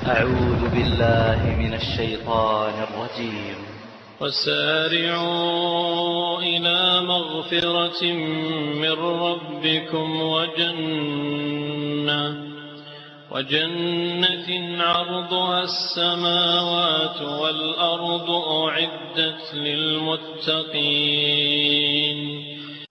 أعوذ بالله من الشيطان الرجيم وسارعوا إلى مغفرة من ربكم وجنة وجنة عرضها السماوات والأرض أعدت للمتقين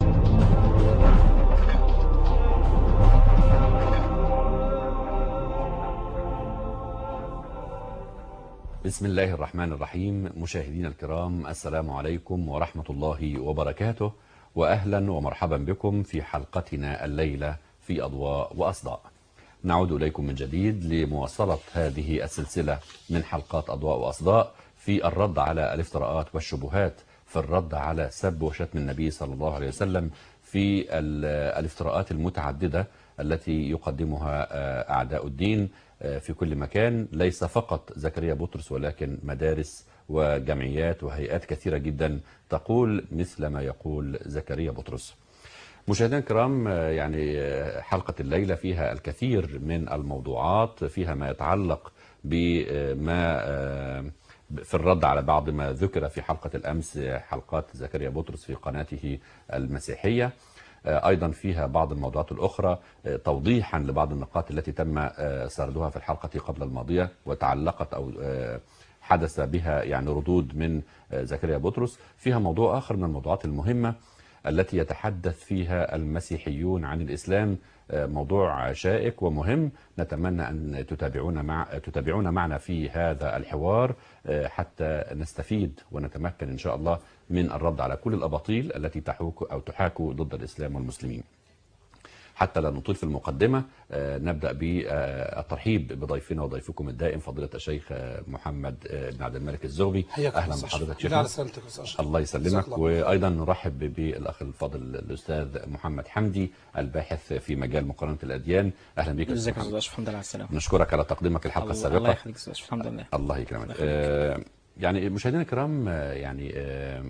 بسم الله الرحمن الرحيم مشاهدينا الكرام السلام عليكم ورحمة الله وبركاته وأهلا ومرحبا بكم في حلقتنا الليلة في أضواء وأصداء نعود إليكم من جديد لمواصلة هذه السلسلة من حلقات أضواء وأصداء في الرد على الافتراءات والشبهات في الرد على سب وشتم النبي صلى الله عليه وسلم في الافتراءات المتعددة التي يقدمها أعداء الدين في كل مكان ليس فقط زكريا بطرس ولكن مدارس وجمعيات وهيئات كثيرة جدا تقول مثل ما يقول زكريا بطرس مشاهدينا الكرام يعني حلقة الليلة فيها الكثير من الموضوعات فيها ما يتعلق بما في الرد على بعض ما ذكر في حلقة الأمس حلقات زكريا بطرس في قناته المسيحية أيضا فيها بعض الموضوعات الأخرى توضيحا لبعض النقاط التي تم سردها في الحلقة قبل الماضية وتعلقت أو حدث بها يعني ردود من زكريا بطرس فيها موضوع آخر من الموضوعات المهمة التي يتحدث فيها المسيحيون عن الإسلام موضوع شائك ومهم نتمنى أن تتابعونا مع تتابعون معنا في هذا الحوار حتى نستفيد ونتمكن إن شاء الله من الرد على كل الأباطيل التي تحوك أو تحاك ضد الإسلام والمسلمين حتى لا نطيل في المقدمة نبدأ بالترحيب بضيفنا وضيفكم الدائم فضيلة الشيخ محمد بن عبد الملك الزغبي أهلا بحضرتك شيخنا الله يسلمك وأيضا نرحب بالأخ الفاضل الأستاذ محمد حمدي الباحث في مجال مقارنة الأديان أهلا بك ازيك يا استاذ الحمد لله على السلامه نشكرك على تقديمك الحلقة الله- السابقة الله يخليك استاذ الحمد لله الله يكرمك الله آه يعني مشاهدينا الكرام آه، يعني آه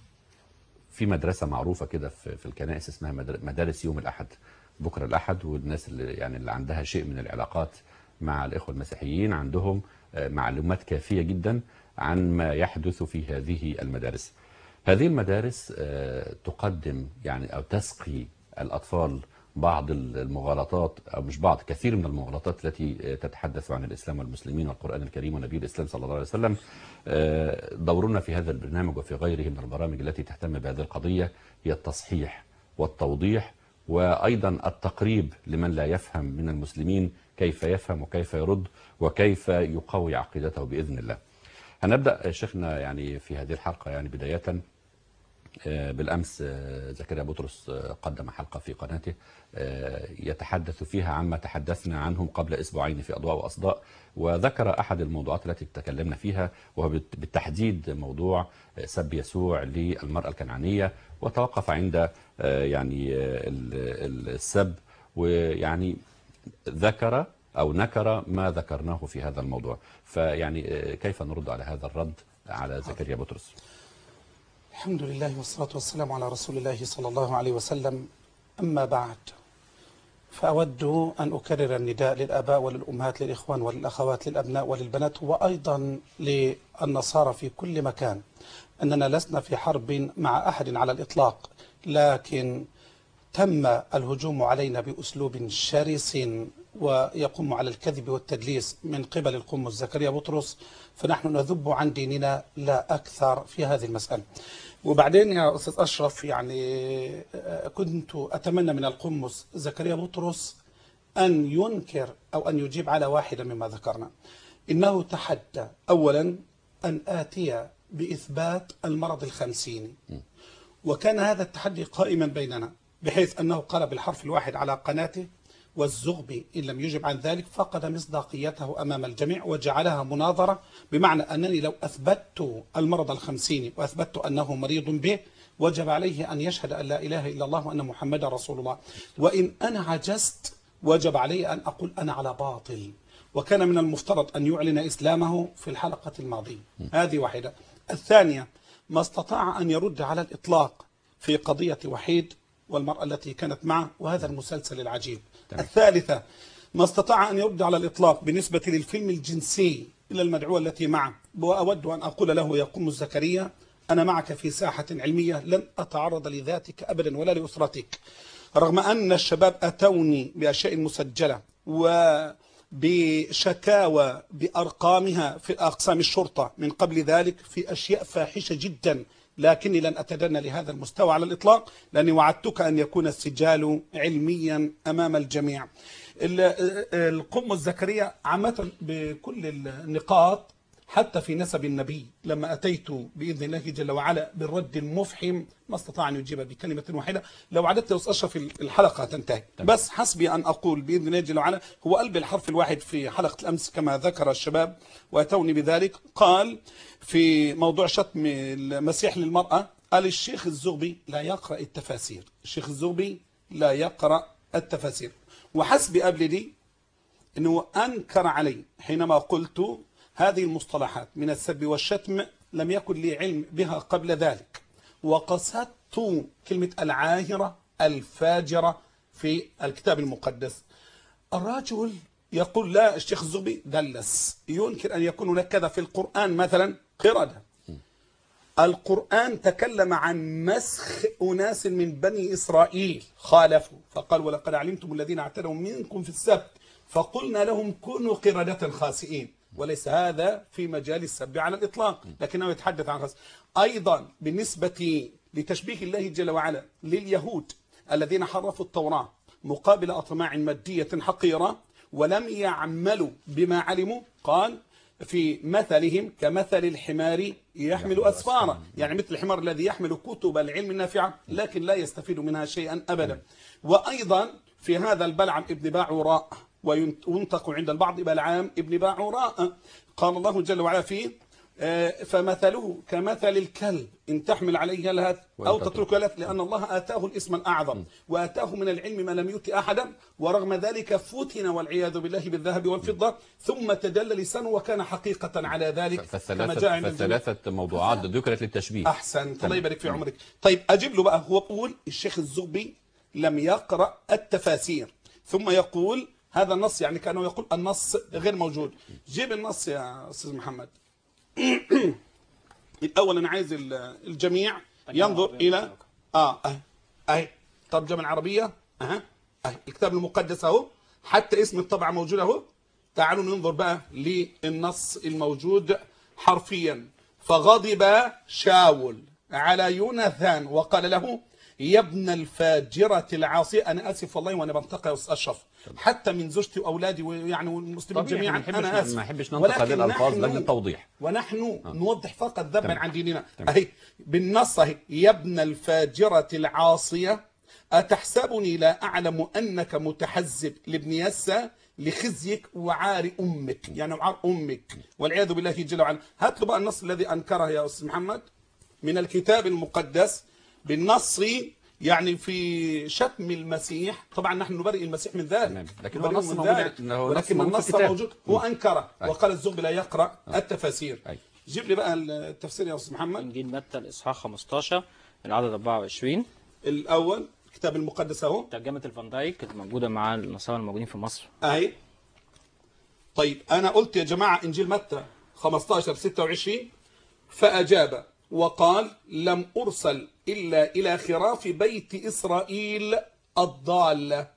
في مدرسة معروفة كده في, في الكنائس اسمها مدر- مدارس يوم الأحد بكرة الأحد والناس اللي يعني اللي عندها شيء من العلاقات مع الإخوة المسيحيين عندهم آه، معلومات كافية جدا عن ما يحدث في هذه المدارس هذه المدارس آه، تقدم يعني أو تسقي الأطفال بعض المغالطات أو مش بعض كثير من المغالطات التي تتحدث عن الإسلام والمسلمين والقرآن الكريم ونبي الإسلام صلى الله عليه وسلم آه، دورنا في هذا البرنامج وفي غيره من البرامج التي تهتم بهذه القضية هي التصحيح والتوضيح وأيضا التقريب لمن لا يفهم من المسلمين كيف يفهم وكيف يرد وكيف يقوي عقيدته بإذن الله هنبدأ شيخنا يعني في هذه الحلقة يعني بداية آه، بالأمس آه، زكريا بطرس آه، قدم حلقة في قناته آه، يتحدث فيها عما تحدثنا عنهم قبل أسبوعين في أضواء وأصداء وذكر أحد الموضوعات التي تكلمنا فيها وهو بالت- بالتحديد موضوع آه، سب يسوع للمرأة الكنعانية وتوقف عند آه، يعني آه، ال- ال- السب ويعني ذكر أو نكر ما ذكرناه في هذا الموضوع فيعني آه، كيف نرد على هذا الرد على زكريا بطرس الحمد لله والصلاة والسلام على رسول الله صلى الله عليه وسلم أما بعد فأود أن أكرر النداء للآباء وللأمهات للإخوان وللأخوات للأبناء وللبنات وأيضا للنصارى في كل مكان أننا لسنا في حرب مع أحد على الإطلاق لكن تم الهجوم علينا بأسلوب شرس ويقوم على الكذب والتدليس من قبل القمص زكريا بطرس فنحن نذب عن ديننا لا أكثر في هذه المسألة وبعدين يا أستاذ أشرف يعني آه، كنت أتمنى من القمص زكريا بطرس أن ينكر أو أن يجيب على واحدة مما ذكرنا إنه تحدى أولا أن آتي بإثبات المرض الخمسيني وكان هذا التحدي قائما بيننا بحيث أنه قال بالحرف الواحد على قناته والزغبي إن لم يجب عن ذلك فقد مصداقيته أمام الجميع وجعلها مناظرة بمعنى أنني لو أثبتت المرض الخمسيني وأثبتت أنه مريض به وجب عليه أن يشهد أن لا إله إلا الله وأن محمد رسول الله وإن أنا عجزت وجب علي أن أقول أنا على باطل وكان من المفترض أن يعلن إسلامه في الحلقة الماضية هذه واحدة الثانية ما استطاع أن يرد على الإطلاق في قضية وحيد والمرأة التي كانت معه وهذا المسلسل العجيب الثالثة ما استطاع أن يرد على الإطلاق بالنسبة للفيلم الجنسي إلا المدعوة التي معه وأود أن أقول له يقوم زكريا أنا معك في ساحة علمية لن أتعرض لذاتك أبدا ولا لأسرتك رغم أن الشباب أتوني بأشياء مسجلة وبشكاوى بأرقامها في أقسام الشرطة من قبل ذلك في أشياء فاحشة جدا لكني لن أتدنى لهذا المستوى على الإطلاق لأني وعدتك أن يكون السجال علميا أمام الجميع ال- القم الزكريا عامة بكل النقاط حتى في نسب النبي لما أتيت بإذن الله جل وعلا بالرد المفحم ما استطاع أن يجيب بكلمة واحدة لو عددت يا أستاذ أشرف الحلقة تنتهي بس حسبي أن أقول بإذن الله جل وعلا هو قلب الحرف الواحد في حلقة الأمس كما ذكر الشباب وأتوني بذلك قال في موضوع شتم المسيح للمرأة قال الشيخ الزغبي لا يقرأ التفاسير الشيخ الزغبي لا يقرأ التفاسير وحسبي قبل دي أنه أنكر علي حينما قلت هذه المصطلحات من السب والشتم لم يكن لي علم بها قبل ذلك وقصدت كلمة العاهرة الفاجرة في الكتاب المقدس الرجل يقول لا الشيخ الزغبي دلس ينكر أن يكون هناك كذا في القرآن مثلا قردة القرآن تكلم عن مسخ أناس من بني إسرائيل خالفوا فقال ولقد علمتم الذين اعتدوا منكم في السبت فقلنا لهم كونوا قردة خاسئين وليس هذا في مجال السب على الإطلاق لكنه يتحدث عن خاص أيضا بالنسبة لتشبيه الله جل وعلا لليهود الذين حرفوا التوراة مقابل أطماع مادية حقيرة ولم يعملوا بما علموا قال في مثلهم كمثل الحمار يحمل أسفارا يعني مثل الحمار الذي يحمل كتب العلم النافعة لكن لا يستفيد منها شيئا أبدا وأيضا في هذا البلعم ابن باعوراء وينطق عند البعض بلعام ابن باعوراء قال الله جل وعلا فيه آه، فمثله كمثل الكلب إن تحمل عليه يلهث أو وإن تترك يلهث لأن الله آتاه الاسم الأعظم وآتاه من العلم ما لم يؤت أحدا ورغم ذلك فتن والعياذ بالله بالذهب والفضة ثم تدل لسانه وكان حقيقة على ذلك كما فالثلاثة, جاء عند الجميع. فالثلاثة موضوعات ذكرت للتشبيه احسنت الله يبارك في عمرك طيب اجيب له بقى هو بيقول الشيخ الزغبي لم يقرا التفاسير ثم يقول هذا النص يعني كانه يقول النص غير موجود جيب النص يا استاذ محمد الاول انا عايز ال- الجميع ينظر الى اه اه اهي ترجمه العربيه اها اهي الكتاب المقدس اهو حتى اسم الطبعه موجود اهو تعالوا ننظر بقى للنص الموجود حرفيا فغضب شاول على يوناثان وقال له يا ابن الفاجرة العاصية أنا آسف والله وأنا بنتقي يا أستاذ أشرف حتى من زوجتي وأولادي ويعني والمسلمين طب إحنا جميعا ما نحبش- أنا آسف ما نحبش ننطق هذه ولكن الألفاظ نحن- لأجل التوضيح. ونحن نوضح فقط ذبا تمام. عن ديننا تمام. أهي بالنص أهي يا ابن الفاجرة العاصية أتحسبني لا أعلم أنك متحزب لابن يسى لخزيك وعار أمك يعني وعار أمك والعياذ بالله جل وعلا هات له بقى النص الذي أنكره يا أستاذ محمد من الكتاب المقدس بالنص يعني في شتم المسيح طبعا نحن نبرئ المسيح من ذلك تمام. لكن هو نبرئه النص من موجود- ذلك. إنه نص ولكن موجود في النص الكتاب. موجود هو أنكره أي. وقال الزغبي لا يقرأ التفاسير أي. جيب لي بقى التفسير يا أستاذ محمد إنجيل متى الإصحاح 15 العدد 24 الأول الكتاب المقدس أهو ترجمة الفان دايك كانت موجودة مع النصارى الموجودين في مصر اهي طيب انا قلت يا جماعه انجيل متى 15 26 فاجاب وقال لم ارسل الا الى خراف بيت اسرائيل الضاله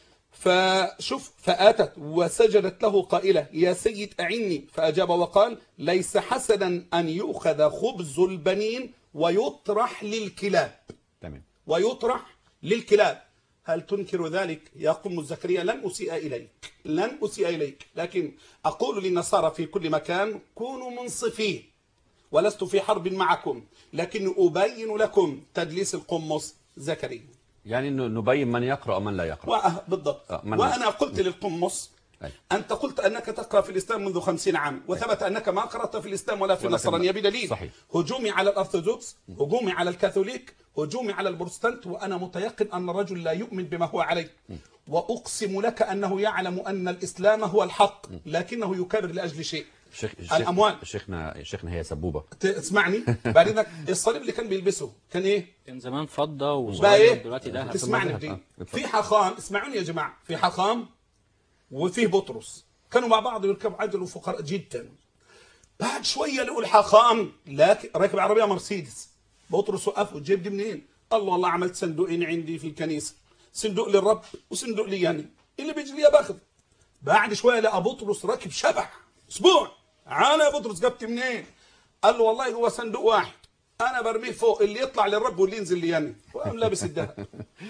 فشوف فاتت وسجدت له قائله يا سيد اعني فاجاب وقال ليس حسنا ان يؤخذ خبز البنين ويطرح للكلاب تمام ويطرح للكلاب هل تنكر ذلك يا قم زكريا لن أسيء إليك لن أسيء إليك لكن أقول للنصارى في كل مكان كونوا منصفين ولست في حرب معكم لكن أبين لكم تدليس القمص زكريا يعني إنه نبين من يقرأ ومن لا يقرأ وأه بالضبط آه، من- وأنا قلت للقمص أي. أنت قلت أنك تقرأ في الإسلام منذ خمسين عام وثبت أنك ما قرأت في الإسلام ولا في ولا في النصرانية الم- بدليل صحيح. هجومي على الأرثوذكس هجومي على الكاثوليك هجومي على البروتستانت وأنا متيقن أن الرجل لا يؤمن بما هو عليه وأقسم لك أنه يعلم أن الإسلام هو الحق لكنه يكرر لأجل شيء شيخ الأموال. شيخنا شيخنا هي سبوبة ت- اسمعني بعد إذنك الصليب اللي كان بيلبسه كان إيه كان زمان فضة بقى وصغير إيه دلوقتي ده تسمعني ذهب. بدي آه، اتفضل. في حاخام اسمعوني يا جماعة في حاخام وفيه بطرس كانوا مع بعض يركبوا عجل وفقراء جدا بعد شويه لقوا الحاخام لكن راكب عربيه مرسيدس بطرس وقف وجيب دي منين؟ قال له والله عملت صندوقين عندي في الكنيسه صندوق للرب وصندوق لي يعني اللي بيجي لي باخذ بعد شويه لقى بطرس راكب شبح اسبوع انا يا بطرس جبت منين؟ قال له والله هو صندوق واحد انا برميه فوق اللي يطلع للرب واللي ينزل لي يعني وقام لابس الدهب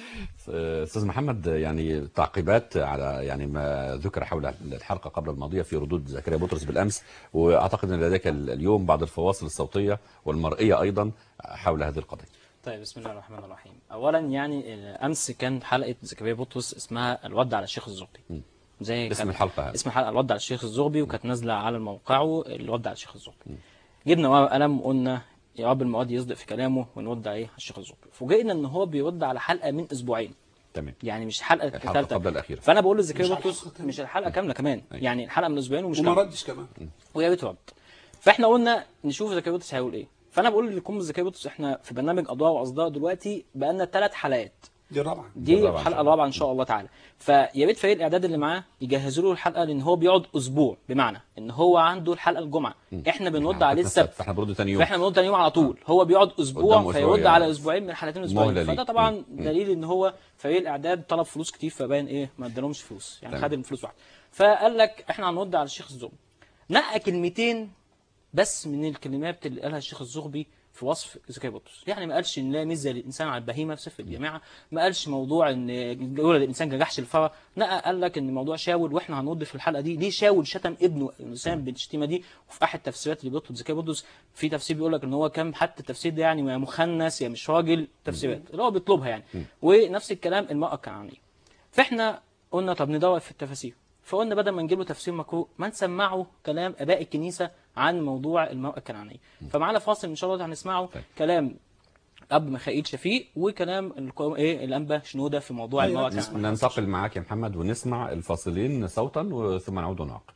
استاذ محمد يعني تعقيبات على يعني ما ذكر حول الحلقه قبل الماضيه في ردود زكريا بطرس بالامس واعتقد ان لديك اليوم بعض الفواصل الصوتيه والمرئيه ايضا حول هذه القضيه. طيب بسم الله الرحمن الرحيم اولا يعني امس كان حلقه زكريا بطرس اسمها الود على الشيخ الزغبي زي اسم كان- الحلقة هذا. اسم الحلقه الود على الشيخ الزغبي وكانت نازله على موقعه الود على الشيخ الزغبي جبنا ورقه وقلم وقلنا يا رب المواد يصدق في كلامه ونرد عليه على الشيخ الزغبي فوجئنا ان هو بيرد على حلقه من اسبوعين تمام. يعني مش حلقه الحلقة ثالثه قبل الأخيرة. فانا بقول لزكريا مش بطرس الحلقة كاملة. مش الحلقه كامله كمان أيوة. يعني الحلقه من اسبوعين ومش وما كامله ردش كمان ويا ريت رد فاحنا قلنا نشوف زكريا بطرس هيقول ايه فانا بقول لكم زكريا بطرس احنا في برنامج اضواء واصداء دلوقتي بقالنا ثلاث حلقات دي الرابعه دي الرابعة إن شاء الحلقه الله. الرابعه ان شاء الله تعالى فيا ريت فريق الاعداد اللي معاه يجهزوا له الحلقه لان هو بيقعد اسبوع بمعنى ان هو عنده الحلقه الجمعه احنا بنرد عليه السبت فاحنا بنرد ثاني يوم فاحنا بنرد تاني يوم على طول هو بيقعد قدامه اسبوع أسبوع فيرد يعني. على اسبوعين من حلقتين اسبوعين مهلة ليه. فده طبعا مم. مم. دليل ان هو فريق الاعداد طلب فلوس كتير فباين ايه ما ادالهمش فلوس يعني تمام. خد الفلوس واحده فقال لك احنا هنرد على الشيخ الزغبي نقى كلمتين بس من الكلمات اللي قالها الشيخ الزغبي في وصف زكريا بطرس يعني ما قالش ان لا ميزه للانسان على البهيمه في سفر الجامعه ما قالش موضوع ان يولد الانسان كجحش الفرا لا قال لك ان موضوع شاول واحنا هنرد في الحلقه دي ليه شاول شتم ابنه الانسان بالشتيمه دي وفي احد التفسيرات اللي بيطلب زكريا بطرس في تفسير بيقول لك ان هو كان حتى التفسير ده يعني يا مخنث يا مش راجل تفسيرات اللي هو بيطلبها يعني ونفس الكلام المراه الكنعانيه فاحنا قلنا طب ندور في التفاسير فقلنا بدل ما نجيب له تفسير مقروء ما نسمعه كلام اباء الكنيسه عن موضوع المراه الكنعانيه فمعانا فاصل ان شاء الله هنسمعه طيب. كلام اب ميخائيل شفيق وكلام القو- ايه الانبا شنوده في موضوع أيوة. المراه الكنعانيه ننتقل معاك يا محمد ونسمع الفاصلين صوتا ثم نعود ونعقب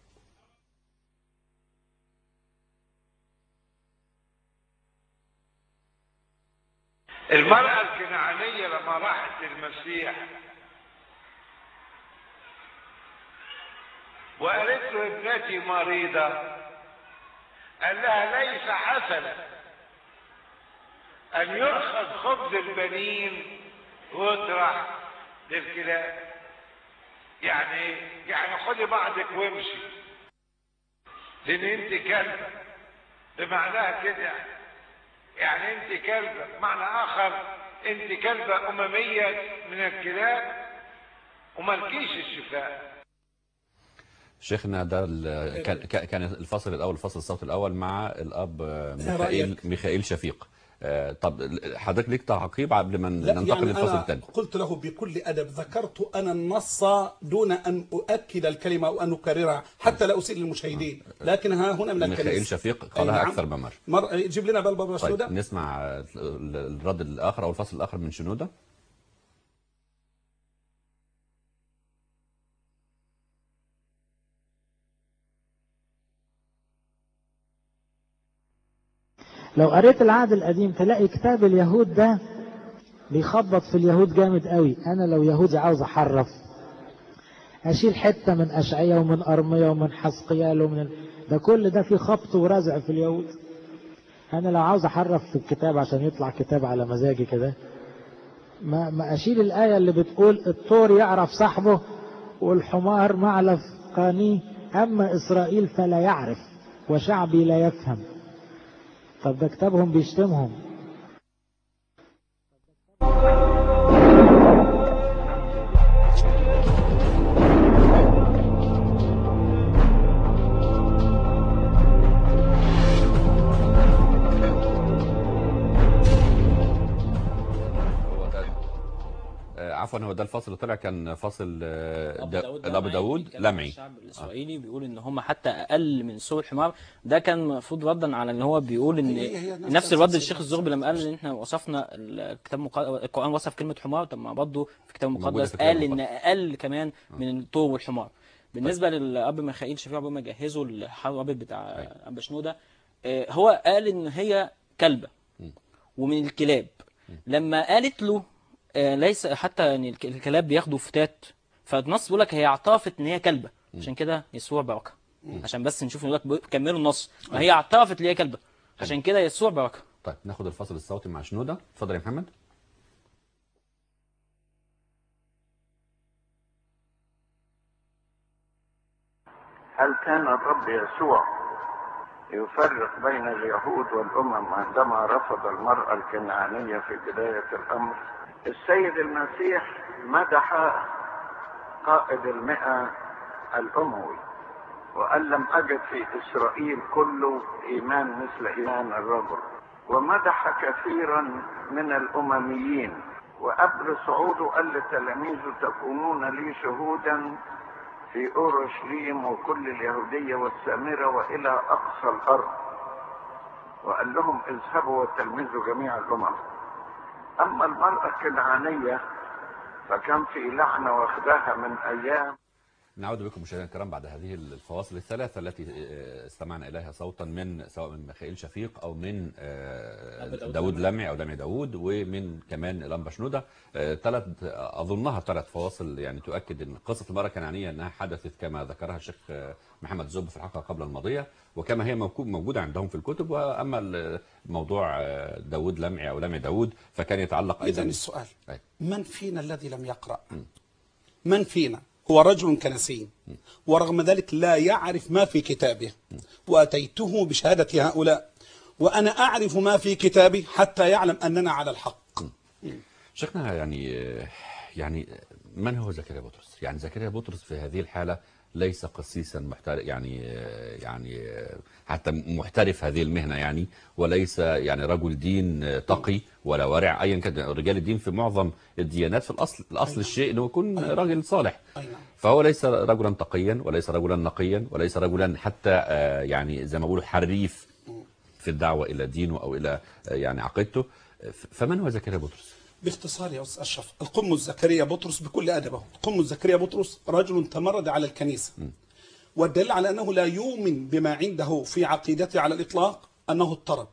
المرأة الكنعانية لما راحت للمسيح وقالت له ابنتي مريضة قال لها ليس حسنا أن يؤخذ خبز البنين ويطرح للكلاب يعني يعني خدي بعضك وامشي لأن أنت كلبة بمعناها كده يعني يعني انت كلبة بمعنى اخر انت كلبة اممية من الكلاب وملكيش الشفاء شيخنا ده ال- كان كان- كان الفصل الاول الفصل الصوت الاول مع الاب ميخائيل رأيك؟ ميخائيل شفيق آه، طب حضرتك ليك تعقيب قبل ما لا ننتقل يعني للفصل أنا الثاني قلت له بكل أدب ذكرت أنا النص دون أن أؤكد الكلمة أو أن أكررها حتى لا أسيء للمشاهدين لكن ها هنا من ميخائيل الكنيسة شفيق أي قالها نعم. اكثر من مره مر... جيب لنا بقى البابا طيب شنودة نسمع ال- الرد الاخر او الفصل الاخر من شنوده لو قريت العهد القديم تلاقي كتاب اليهود ده بيخبط في اليهود جامد قوي انا لو يهودي عاوز احرف اشيل حته من اشعياء ومن ارميا ومن حسقيال ومن ال... ده كل ده فيه خبط ورزع في اليهود انا لو عاوز احرف في الكتاب عشان يطلع كتاب على مزاجي كده ما, ما اشيل الايه اللي بتقول الطور يعرف صاحبه والحمار معلف قانيه اما اسرائيل فلا يعرف وشعبي لا يفهم طب ده كتابهم بيشتمهم هو ده آه، عفوا هو ده الفصل اللي طلع كان فاصل آه، دا- الاب لمعي داوود بيتكلم عن لمعي الشعب الاسرائيلي بيقول ان هم حتى اقل من سوء الحمار ده كان المفروض ردا على ان هو بيقول ان هي- هي نفس نفس الرد السلسلة. الشيخ الزغبي لما قال ان احنا وصفنا الكتاب المق- القران وصف كلمه حمار طب ما برضه في الكتاب موجودة المقدس في الكتاب قال ان المقدس. اقل كمان من الطور والحمار بالنسبه للاب ميخائيل شفيع قبل ما جهزوا الحرب بتاع ابا شنوده آه، هو قال ان هي كلبه ومن الكلاب لما قالت له آه، ليس حتى يعني الك- الكلاب بياخدوا فتات فالنص بيقول لك هي اعترفت ان هي كلبه عشان كده يسوع بركه عشان بس نشوف يقول لك كملوا النص فهي اعترفت ان هي كلبه عشان كده يسوع بركه طيب ناخد الفصل الصوتي مع شنوده اتفضل يا محمد هل كان الرب يسوع يفرق بين اليهود والأمم عندما رفض المرأة الكنعانية في بداية الأمر السيد المسيح مدح قائد المئة الأموي وقال لم أجد في إسرائيل كله إيمان مثل إيمان الرجل ومدح كثيرا من الأمميين وقبل صعوده قال لتلاميذه تكونون لي شهودا في اورشليم وكل اليهوديه والسامره والى اقصى الارض وقال لهم اذهبوا وتلمذوا جميع الامم اما المراه الكنعانيه فكان في لعنه واخداها من ايام نعود بكم مشاهدينا الكرام بعد هذه الفواصل الثلاثة التي استمعنا إليها صوتا من سواء من ميخائيل شفيق أو من آه، داود لمعي أو لمعي داود ومن كمان لمبا شنودة ثلاث أظنها ثلاث فواصل يعني تؤكد أن قصة المرأة الكنعانية أنها حدثت كما ذكرها الشيخ آه، محمد زب في الحلقة قبل الماضية وكما هي موكو- موجودة عندهم في الكتب وأما الموضوع آه، داود لمعي أو لمعي داود فكان يتعلق إذا أيضا السؤال أي. من فينا الذي لم يقرأ من فينا هو رجل كنسي ورغم ذلك لا يعرف ما في كتابه وأتيته بشهادة هؤلاء وأنا أعرف ما في كتابي حتى يعلم أننا على الحق شيخنا يعني يعني من هو زكريا بطرس؟ يعني زكريا بطرس في هذه الحالة ليس قسيسا محترف يعني يعني حتى محترف هذه المهنة يعني وليس يعني رجل دين تقي ولا ورع ايا كان رجال الدين في معظم الديانات في الاصل الاصل الشيء انه يكون راجل صالح أي نعم. فهو ليس رجلا تقيا وليس رجلا نقيا وليس رجلا حتى آه، يعني زي ما بيقولوا حريف في الدعوة إلى دينه أو إلى آه، يعني عقيدته ف- فمن هو زكريا بطرس؟ باختصار يا أستاذ أشرف القمص زكريا بطرس بكل أدبه القمص زكريا بطرس رجل تمرد على الكنيسة والدليل على أنه لا يؤمن بما عنده في عقيدته على الإطلاق أنه اضطرب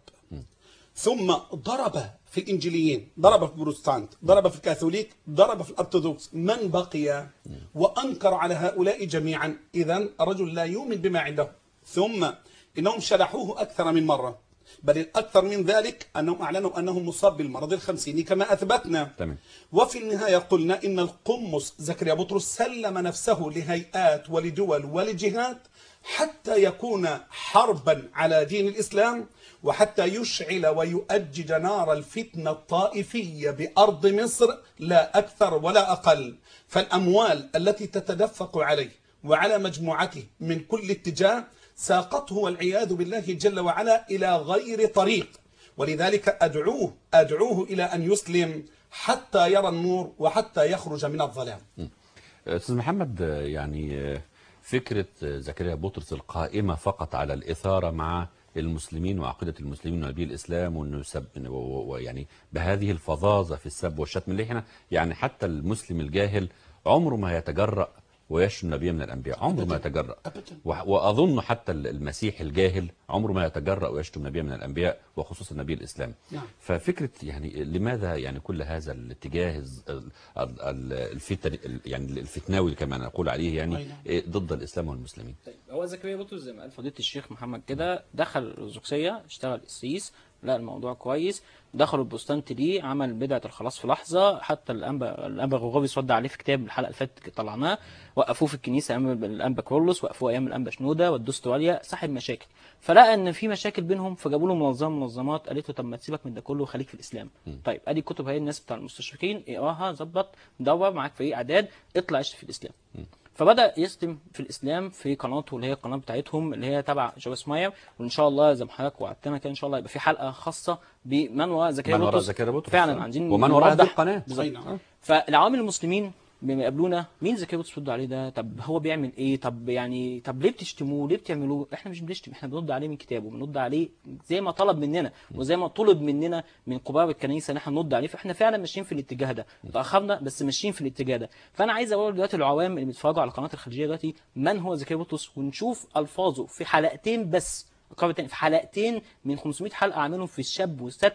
ثم ضرب في الإنجيليين ضرب في البروتستانت ضرب في الكاثوليك ضرب في الأرثوذكس من بقي وأنكر على هؤلاء جميعا إذا الرجل لا يؤمن بما عنده ثم إنهم شرحوه أكثر من مرة بل الأكثر من ذلك أنهم أعلنوا أنه مصاب بالمرض الخمسيني كما أثبتنا تمام. وفي النهاية قلنا إن القمص زكريا بطرس سلم نفسه لهيئات ولدول ولجهات حتى يكون حربا على دين الإسلام وحتى يشعل ويؤجج نار الفتنة الطائفية بأرض مصر لا أكثر ولا أقل فالأموال التي تتدفق عليه وعلى مجموعته من كل اتجاه ساقته والعياذ بالله جل وعلا إلى غير طريق ولذلك أدعوه أدعوه إلى أن يسلم حتى يرى النور وحتى يخرج من الظلام استاذ محمد آه، يعني آه، فكره آه، زكريا بطرس القائمه فقط على الاثاره مع المسلمين وعقيده المسلمين ونبي الاسلام وانه يسب و- و- ويعني بهذه الفظاظه في السب والشتم اللي احنا يعني حتى المسلم الجاهل عمره ما يتجرأ ويشتم نبي من الانبياء عمره ما يتجرأ أبداً. و- واظن حتى المسيح الجاهل عمره ما يتجرأ ويشتم نبي من الانبياء وخصوصا نبي الاسلام نعم. ففكره يعني لماذا يعني كل هذا الاتجاه الز- ال- ال- ال- الفتن ال- يعني الفتناوي كما نقول عليه يعني أي نعم. إيه، ضد الاسلام والمسلمين طيب هو زكريا بطرس زي ما قال فضيله الشيخ محمد كده دخل الارثوذكسيه اشتغل قسيس لقى الموضوع كويس دخل البوستانت دي عمل بدعه الخلاص في لحظه حتى الانبا الانبا غوغوبي رد عليه في كتاب الحلقه اللي فاتت طلعناه وقفوه في الكنيسه ايام الانبا كورلوس وقفوه ايام الانبا شنوده والدستواليا صاحب مشاكل فلقى ان في مشاكل بينهم فجابوا له منظمه منظمات قالت له طب ما تسيبك من ده كله وخليك في الاسلام طيب ادي كتب هي الناس بتاع المستشرقين اقراها ظبط دور معاك فريق اعداد اطلع اشتغل في الاسلام فبدا يشتم في الاسلام في قناته اللي هي القناه بتاعتهم اللي هي تبع جويس ماير وان شاء الله زي ما حضرتك وعدتنا كده ان شاء الله يبقى في حلقه خاصه بمن وراء زكريا من وراء بطرس زكريا بطرس. فعلا عايزين ومن وراء هذه نوضح القناة. أي بالظبط نعم. فالعوامل المسلمين بما يقابلونا مين زكريا بطرس بيردوا عليه ده طب هو بيعمل ايه طب يعني طب ليه بتشتموه ليه بتعملوه احنا مش بنشتم احنا بنرد عليه من كتابه بنرد عليه زي ما طلب مننا وزي ما طلب مننا من قباب الكنيسه ان احنا نرد عليه فاحنا فعلا ماشيين في الاتجاه ده تاخرنا بس ماشيين في الاتجاه ده فانا عايز اقول دلوقتي العوام اللي بيتفرجوا على القناه الخليجيه دلوقتي من هو زكريا بطرس ونشوف الفاظه في حلقتين بس القرار التاني في حلقتين من 500 حلقه عاملهم في الشاب والست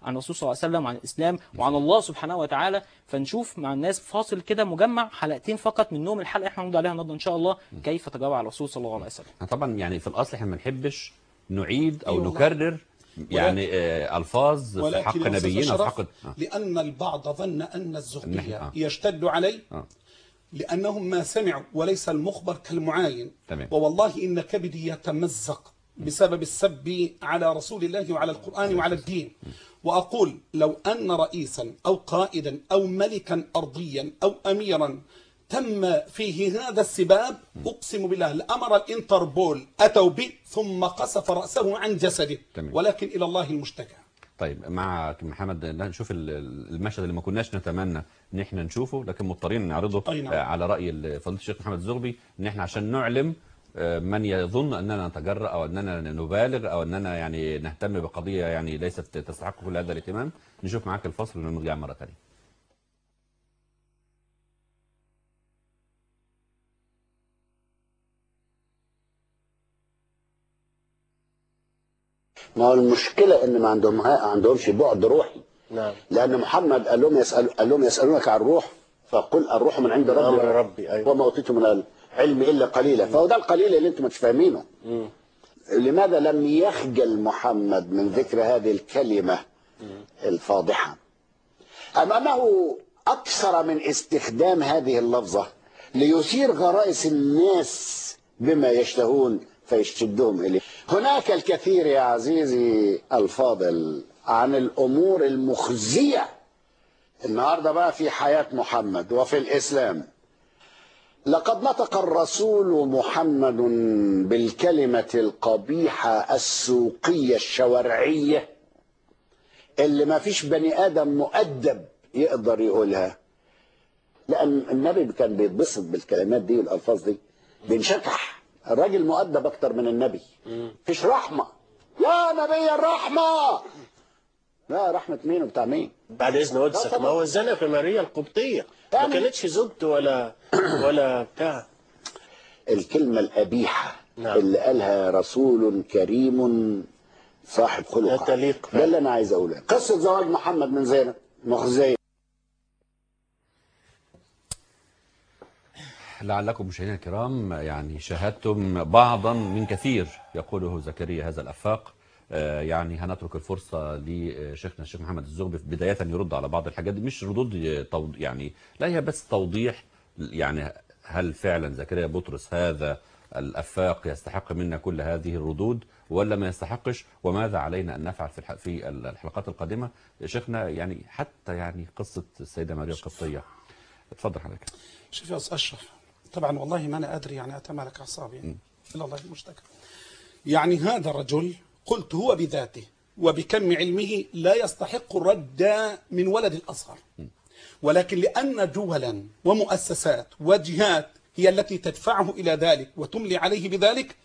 عن الرسول صلى الله عليه وسلم وعن الاسلام وعن الله سبحانه وتعالى فنشوف مع الناس فاصل كده مجمع حلقتين فقط منهم الحلقه احنا هنرد عليها النهارده ان شاء الله كيف تجاوب على الرسول صلى الله عليه وسلم احنا طبعا يعني في الاصل احنا ما نحبش نعيد او أي والله. نكرر يعني آه الفاظ في ولكن حق يا أستاذ نبينا وفي أشرف، حق آه. لأن البعض ظن أن إن الزهدية إحنا- آه. يشتد عليه آه. لأنهم ما سمعوا وليس المخبر كالمعاين تمام. ووالله إن كبدي يتمزق بسبب السب على رسول الله وعلى القرآن وعلى الدين وأقول لو أن رئيسا أو قائدا أو ملكا أرضيا أو أميرا تم فيه هذا السباب أقسم بالله لأمر الإنتربول أتوا به ثم قصف رأسه عن جسده تمام. ولكن إلى الله المشتكى طيب مع محمد نشوف ال- ال- المشهد اللي ما كناش نتمنى ان احنا نشوفه لكن مضطرين نعرضه أي نعم. آه، على راي ال- فضيله الشيخ محمد الزغبي ان احنا عشان نعلم آه، من يظن اننا نتجرأ او اننا نبالغ او اننا يعني نهتم بقضيه يعني ليست تستحق كل هذا الاهتمام نشوف معاك الفصل ونرجع مره ثانيه ما هو المشكلة إن ما عندهم ما عندهمش بعد روحي نعم لأن محمد قال لهم يسأل قال لهم يسألونك عن الروح فقل الروح من عند ربي أمر ربي أيوة وما أوتيتم من العلم إلا قليلا فهو ده القليل اللي أنتم مش فاهمينه مم. لماذا لم يخجل محمد من ذكر هذه الكلمة الفاضحة أم أنه أكثر من استخدام هذه اللفظة ليثير غرائز الناس بما يشتهون فيشدهم إليه هناك الكثير يا عزيزي الفاضل عن الأمور المخزية النهاردة بقى في حياة محمد وفي الإسلام لقد نطق الرسول محمد بالكلمة القبيحة السوقية الشوارعية اللي ما فيش بني آدم مؤدب يقدر يقولها لأن النبي كان بيتبسط بالكلمات دي والألفاظ دي بينشكح الراجل مؤدب أكتر من النبي فيش رحمة يا نبي الرحمة لا رحمة مين وبتاع مين بعد إذن قدسك ما هو زنى في ماريا القبطية ما يعني- كانتش زوجته ولا ولا بتاع الكلمة القبيحة نعم. اللي قالها رسول كريم صاحب خلق لا تليق ده اللي انا عايز اقوله قصة زواج محمد من زينب مخزية لعلكم مشاهدينا الكرام يعني شاهدتم بعضا من كثير يقوله زكريا هذا الافاق آه، يعني هنترك الفرصه لشيخنا الشيخ محمد الزغبي بدايه يرد على بعض الحاجات دي مش ردود توض- يعني لا هي بس توضيح يعني هل فعلا زكريا بطرس هذا الافاق يستحق منا كل هذه الردود ولا ما يستحقش وماذا علينا ان نفعل في الح- في الحلقات القادمه شيخنا يعني حتى يعني قصه السيده ماريا القبطيه اتفضل حضرتك شوف يا أستاذ أشرف طبعا والله ما أنا أدري يعني أتمالك أعصابي إلى الله المشتكى يعني هذا الرجل قلت هو بذاته وبكم علمه لا يستحق الرد من ولد الأصغر ولكن لأن دولا ومؤسسات وجهات هي التي تدفعه إلى ذلك وتملي عليه بذلك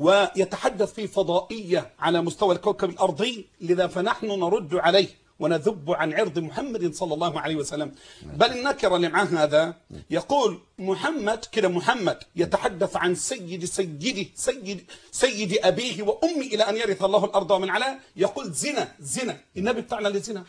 ويتحدث في فضائية على مستوى الكوكب الأرضي لذا فنحن نرد عليه ونذب عن عرض محمد صلى الله عليه وسلم بل النكر اللي معاه هذا يقول محمد كده محمد يتحدث عن سيد سيدي سيد سيد أبيه وأمي إلى أن يرث الله الأرض ومن عليها يقول زنا زنا النبي بتاعنا اللي زنا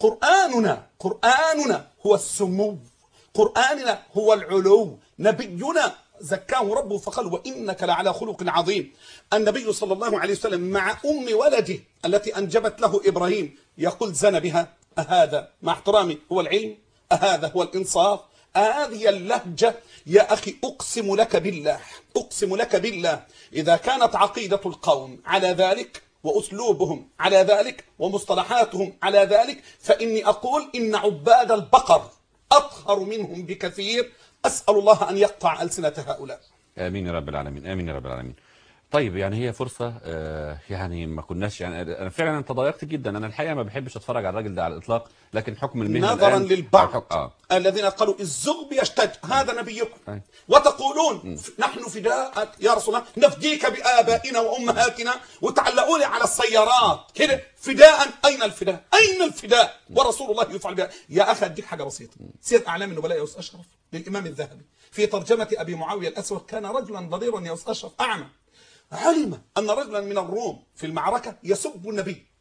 قرآننا قرآننا هو السمو قرآننا هو العلو نبينا زكاه ربه فقال وإنك لعلى خلق عظيم النبي صلى الله عليه وسلم مع أم ولده التي أنجبت له إبراهيم يقول زن بها أهذا مع احترامي هو العلم أهذا هو الإنصاف هذه اللهجة يا أخي أقسم لك بالله أقسم لك بالله إذا كانت عقيدة القوم على ذلك وأسلوبهم على ذلك ومصطلحاتهم على ذلك فإني أقول إن عباد البقر أطهر منهم بكثير أسأل الله أن يقطع ألسنة هؤلاء امين يا رب العالمين امين يا رب العالمين طيب يعني هي فرصه آه، يعني ما كناش يعني انا فعلا أنا تضايقت جدا انا الحقيقه ما بحبش اتفرج على الراجل ده على الاطلاق لكن حكم المهنه نظرا الآن- للبعض حك- اه الذين قالوا الزغب يشتد هذا نبيكم أي. وتقولون ف- نحن فداءك يا رسول الله نفديك بآبائنا وأمهاتنا وتعلقوا لي على السيارات كده فداء أين الفداء أين الفداء ورسول الله يفعل بها يا أخي أديك حاجة بسيطة سير أعلام النبلاء يا أستاذ أشرف للإمام الذهبي في ترجمة أبي معاوية الأسود كان رجلا ضريرا يا أستاذ أشرف أعمى علم أن رجلا من الروم في المعركة يسب النبي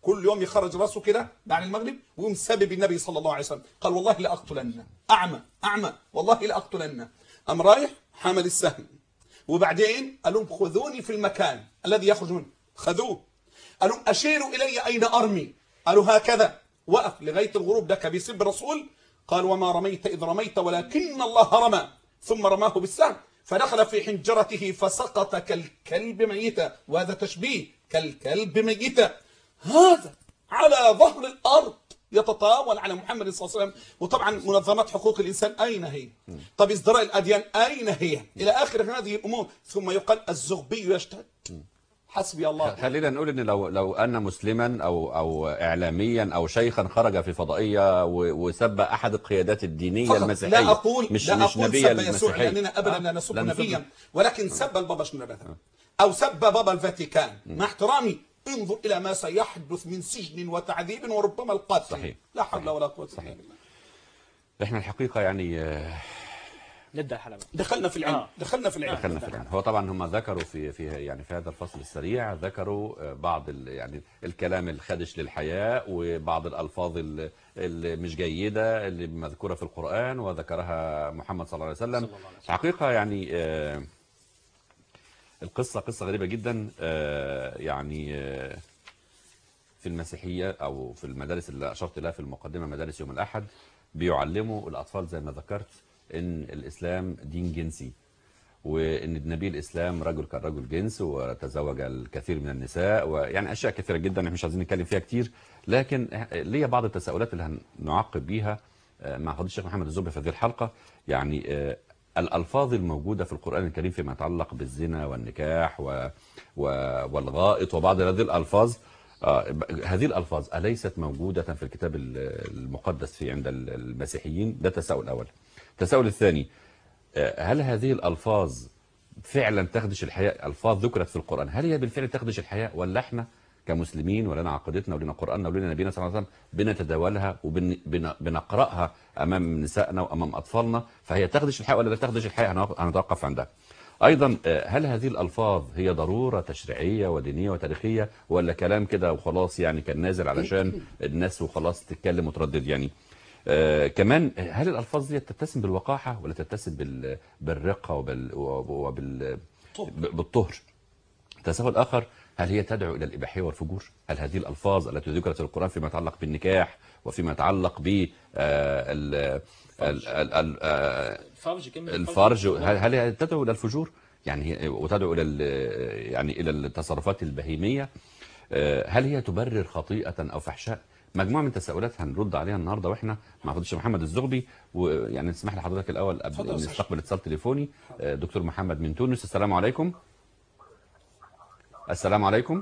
كل يوم يخرج راسه كده بعد المغرب ويقوم سابب النبي صلى الله عليه وسلم قال والله لاقتلنه اعمى اعمى والله لاقتلنه قام رايح حمل السهم وبعدين قال لهم خذوني في المكان الذي يخرج منه خذوه قال لهم اشيروا الي اين ارمي قالوا هكذا وقف لغايه الغروب ده كان بيسب الرسول قال وما رميت اذ رميت ولكن الله رمى ثم رماه بالسهم فدخل في حنجرته فسقط كالكلب ميتا وهذا تشبيه كالكلب ميتا هذا على ظهر الارض يتطاول على محمد صلى الله عليه وسلم وطبعا منظمات حقوق الانسان اين هي؟ طب ازدراء الاديان اين هي؟ الى اخر هذه الامور ثم يقال الزغبي يشتد حسبي الله خلينا نقول ان لو لو ان مسلما او او اعلاميا او شيخا خرج في فضائيه و- وسب احد القيادات الدينيه فقط المسيحيه لا اقول مش لا مش اقول نبيه سب يسوع المسيحيه لاننا ابدا آه، لا نسب لا نسب- نبيا ولكن سب البابا شنودة او سب بابا الفاتيكان مع احترامي انظر الى ما سيحدث من سجن وتعذيب وربما القتل صحيح. لا حول ولا قوه الا بالله احنا الحقيقه يعني آه، نبدا الحلقه دخلنا في العلم آه. دخلنا في العلم دخلنا في العلم هو طبعا هم ذكروا في في يعني في هذا الفصل السريع ذكروا آه، بعض ال يعني الكلام الخادش للحياء وبعض الالفاظ ال- اللي مش جيده اللي مذكوره في القران وذكرها محمد صلى الله عليه وسلم حقيقه يعني آه، القصه قصه غريبه جدا آه، يعني آه، في المسيحيه او في المدارس اللي اشرت لها في المقدمه مدارس يوم الاحد بيعلموا الاطفال زي ما ذكرت ان الاسلام دين جنسي وان النبي الاسلام رجل كان رجل جنس وتزوج الكثير من النساء ويعني اشياء كثيره جدا احنا مش عايزين نتكلم فيها كتير لكن ليا بعض التساؤلات اللي هنعقب بيها آه، مع فضيله الشيخ محمد الزبري في هذه الحلقه يعني آه، الالفاظ الموجوده في القران الكريم فيما يتعلق بالزنا والنكاح و... و... والغائط وبعض هذه الالفاظ آه، ب- هذه الالفاظ اليست موجوده في الكتاب ال- المقدس في عند ال- المسيحيين ده التساؤل الاول التساؤل الثاني آه، هل هذه الالفاظ فعلا تخدش الحياء الفاظ ذكرت في القران هل هي بالفعل تخدش الحياء ولا احنا كمسلمين ولنا عقيدتنا ولنا قراننا ولنا نبينا صلى الله عليه وسلم بنتداولها وبنقراها امام نسائنا وامام اطفالنا فهي تخدش الحياء ولا لا تخدش الحياء هنوق- هنتوقف عندها ايضا آه، هل هذه الالفاظ هي ضروره تشريعيه ودينيه وتاريخيه ولا كلام كده وخلاص يعني كان نازل علشان الناس وخلاص تتكلم وتردد يعني آه كمان هل الالفاظ دي تتسم بالوقاحه ولا تتسم بال بالرقه وبال وبال بالطهر تساؤل اخر هل هي تدعو الى الاباحيه والفجور؟ هل هذه الالفاظ التي ذكرت في القران فيما يتعلق بالنكاح وفيما يتعلق ب آه، ال- ال- ال- ال- آه، الفرج كلمه الفرج هل هل هي تدعو الى الفجور؟ يعني هي- وتدعو الى ال- يعني الى التصرفات البهيميه آه، هل هي تبرر خطيئه او فحشاء؟ مجموعه من التساؤلات هنرد عليها النهارده واحنا مع فضيله الشيخ محمد الزغبي ويعني نسمح لحضرتك الاول قبل اتفضل ان يا أستاذ. نستقبل اتصال تليفوني آه، دكتور محمد من تونس السلام عليكم السلام عليكم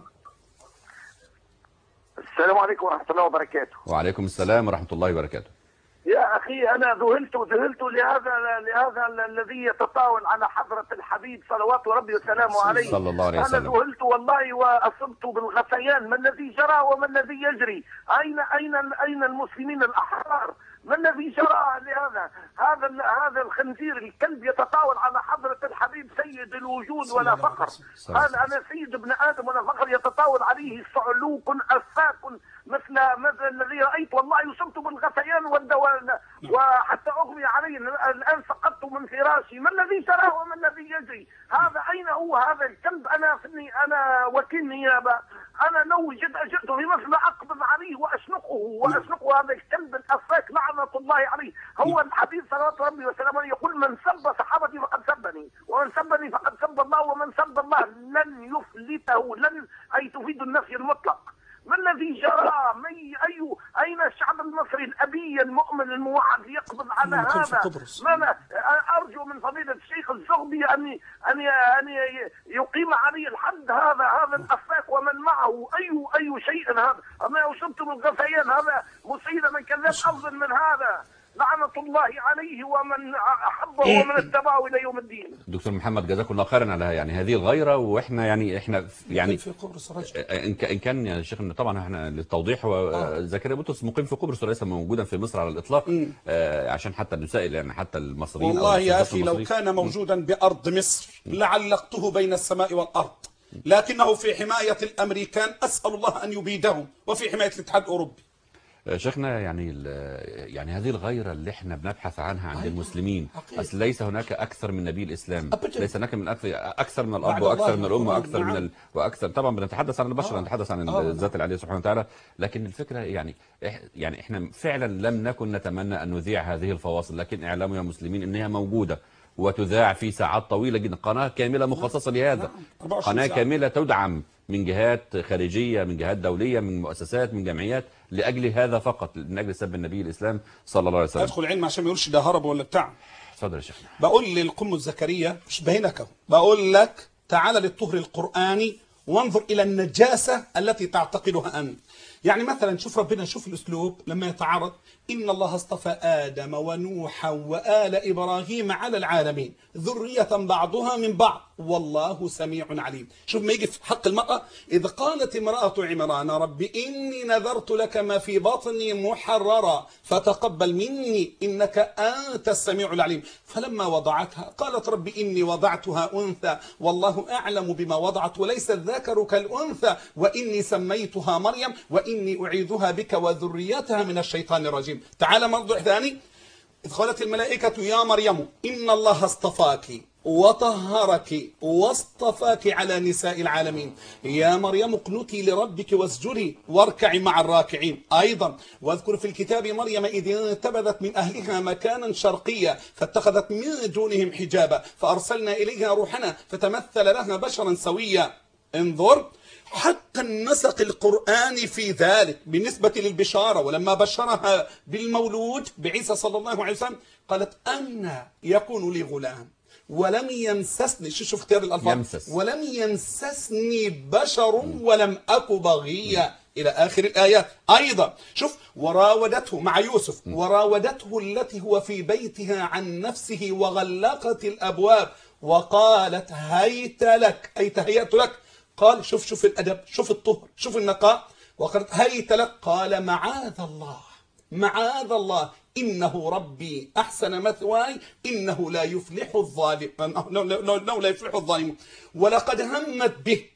السلام عليكم ورحمة الله وبركاته وعليكم السلام ورحمه الله وبركاته يا أخي أنا ذهلت ذهلت لهذا لهذا ال- الذي يتطاول على حضرة الحبيب صلوات ربي وسلامه عليه صلى الله عليه أنا وسلم. ذهلت والله وأصبت بالغثيان ما الذي جرى وما الذي يجري أين أين أين المسلمين الأحرار ما الذي جرى لهذا هذا ال- هذا الخنزير الكلب يتطاول على حضرة الحبيب سيد الوجود ولا فخر هذا أنا سيد ابن آدم ولا فخر يتطاول عليه صعلوك أفاك مثل مثل الذي رأيت والله يصبت بالغثيان والدوال وحتى أغمي علي الآن سقطت من فراشي ما الذي جرى وما الذي يجري هذا أين هو هذا الكلب أنا فني أنا وكيل نيابة أنا لو جد أجدت في مثل أقبض عليه وأشنقه وأشنقه هذا الكلب الأفاك لعنة الله عليه هو الحبيب صلوات ربي وسلامه عليه يقول من سب صحابتي فقد سبني ومن سبني فقد سب الله ومن سب الله لن يفلته لن أي تفيد النفي المطلق ما الذي جرى مي أي أين الشعب المصري الأبي المؤمن الموحد يقبض على لما كان في هذا قبرص. ما أنا أرجو من فضيلة الشيخ الزغبي أن أن أن يقيم عليه الحد هذا هذا الأفاك ومن معه أي أي شيء هذا أما أصبت بالغثيان هذا مسيلما كذاب أفضل من هذا لعنة الله عليه ومن أحبه ومن اتبعه إلى يوم الدين دكتور محمد جزاكم الله خيرا على يعني هذه الغيره واحنا يعني احنا يعني في قبرص رجل ان كان- إن كان يا شيخ طبعا احنا للتوضيح هو زكريا بطرس مقيم في قبرص وليس موجودا في مصر على الاطلاق آه عشان حتى نسائل يعني حتى المصريين أو والله يا الشباب أخي لو المصريين. كان موجودا بأرض مصر لعلقته بين السماء والأرض لكنه في حماية الأمريكان أسأل الله أن يبيدهم وفي حماية الاتحاد الأوروبي شيخنا يعني ال- يعني هذه الغيرة اللي احنا بنبحث عنها عند أيوة. المسلمين حقيقي. أصل ليس هناك أكثر من نبي الإسلام أبداً. ليس هناك من أكثر, أكثر من بعد الأب وأكثر الله من الأم والقرآن، وأكثر من نعم. ال... وأكثر طبعا بنتحدث عن البشر آه. نتحدث عن آه. الذات العليه سبحانه وتعالى لكن الفكرة يعني إح- يعني احنا فعلا لم نكن نتمنى أن نذيع هذه الفواصل لكن اعلاموا يا مسلمين إنها موجودة وتذاع في ساعات طويلة جدا قناة كاملة مخصصة لهذا 24 قناة ساعة. كاملة تدعم من جهات خارجية من جهات دولية من مؤسسات من جمعيات لأجل هذا فقط من أجل سب النبي الإسلام صلى الله عليه وسلم أدخل علم عشان ما يقولش ده هرب ولا بتاع اتفضل يا شيخنا بقول للقم الزكريا مش بينك أهو. بقول لك تعال للطهر القرآني وانظر إلى النجاسة التي تعتقدها أنت يعني مثلا شوف ربنا شوف الأسلوب لما يتعارض إن الله اصطفى آدم ونوحا وآل إبراهيم على العالمين ذرية بعضها من بعض والله سميع عليم شوف ما يجي في حق المرأة إذ قالت امرأة عمران رب إني نذرت لك ما في بطني محررا فتقبل مني إنك أنت السميع العليم فلما وضعتها قالت رب إني وضعتها أنثى والله أعلم بما وضعت وليس الذكر كالأنثى وإني سميتها مريم وإني أعيذها بك وذريتها من الشيطان الرجيم تعال موضوع ثاني إذ قالت الملائكة يا مريم إن الله اصطفاك وطهرك واصطفاك على نساء العالمين يا مريم اقنتي لربك واسجدي واركعي مع الراكعين أيضا واذكر في الكتاب مريم إذ انتبذت من أهلها مكانا شرقيا فاتخذت من دونهم حجابا فأرسلنا إليها روحنا فتمثل لها بشرا سويا انظر حتى النسق القرآني في ذلك بالنسبة للبشارة ولما بشرها بالمولود بعيسى صلى الله عليه وسلم قالت أن يكون لي غلام ولم يمسسني شو شوف اختيار الألفاظ يمسس. ولم يمسسني بشر ولم أك بغيا إلى آخر الآيات أيضا شوف وراودته مع يوسف وراودته التي هو في بيتها عن نفسه وغلقت الأبواب وقالت هيت لك أي تهيأت لك قال شوف شوف الأدب شوف الطهر شوف النقاء وقالت هيت لك قال معاذ الله معاذ الله إنه ربي أحسن مثواي إنه لا يفلح الظالم إنه لا, لا يفلح الظالمون ولقد همت به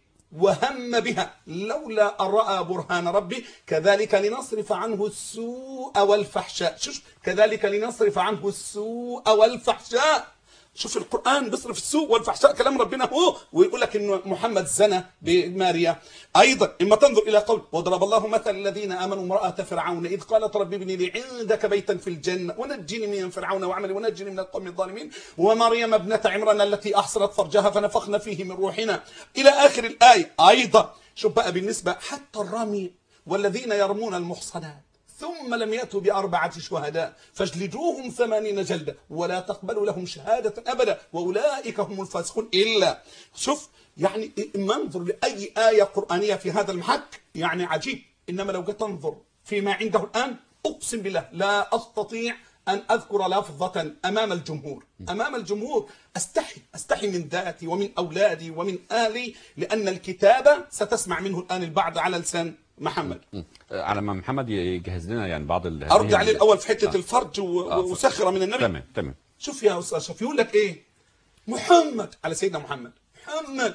وهم بها لولا أن رأى برهان ربي كذلك لنصرف عنه السوء والفحشاء شوف كذلك لنصرف عنه السوء والفحشاء شوف القرآن بيصرف السوء والفحشاء كلام ربنا هو ويقول لك إنه محمد زنى بماريا أيضا إما تنظر إلى قول وضرب الله مثل الذين آمنوا امرأة فرعون إذ قالت رب ابني لي عندك بيتا في الجنة ونجني من فرعون وعملي ونجني من القوم الظالمين ومريم ابنة عمران التي أحصنت فرجها فنفخنا فيه من روحنا إلى آخر الآية أيضا شوف بقى بالنسبة حتى الرمي والذين يرمون المحصنات ثم لم يأتوا بأربعة شهداء فاجلدوهم ثمانين جلدة ولا تقبلوا لهم شهادة أبدا وأولئك هم الفاسقون إلا شوف يعني منظر لأي آية قرآنية في هذا المحك يعني عجيب إنما لو جيت تنظر فيما عنده الآن أقسم بالله لا أستطيع أن أذكر لفظة أمام الجمهور أمام الجمهور أستحي أستحي من ذاتي ومن أولادي ومن آلي لأن الكتابة ستسمع منه الآن البعض على لسان محمد على ما محمد يجهز لنا يعني بعض ال- ارد هذه عليه ال- الاول في حته آه. الفرج و- آه، وسخره من النبي تمام تمام شوف يا استاذ شوف يقول لك ايه محمد على سيدنا محمد محمد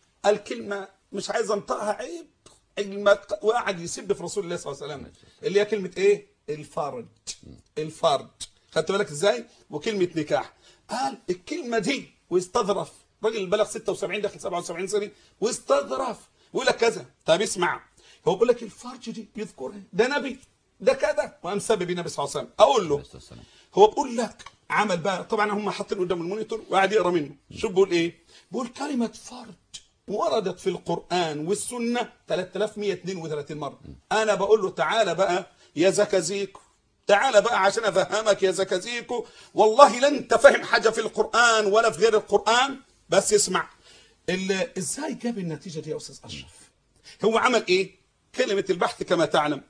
الكلمه مش عايز انطقها عيب كلمة وقعد يسب في رسول الله صلى الله عليه وسلم اللي هي كلمه ايه الفرج الفرج خدت بالك ازاي وكلمه نكاح قال الكلمه دي واستظرف راجل بلغ 76 داخل 77 سنه واستظرف ويقول لك كذا طب اسمع هو بيقول لك الفرج دي يذكرها ده نبي ده كذا وقام سبب النبي صلى الله عليه وسلم اقول له هو بيقول لك عمل بقى طبعا هم حاطين قدام المونيتور وقاعد يقرا منه شوف بيقول ايه بيقول كلمه فرج وردت في القران والسنه 3132 مره انا بقول له تعالى بقى يا زكازيكو تعالى بقى عشان افهمك يا زكازيكو والله لا انت فاهم حاجه في القران ولا في غير القران بس اسمع ال- ازاي جاب النتيجه دي يا استاذ اشرف هو عمل ايه كلمه البحث كما تعلم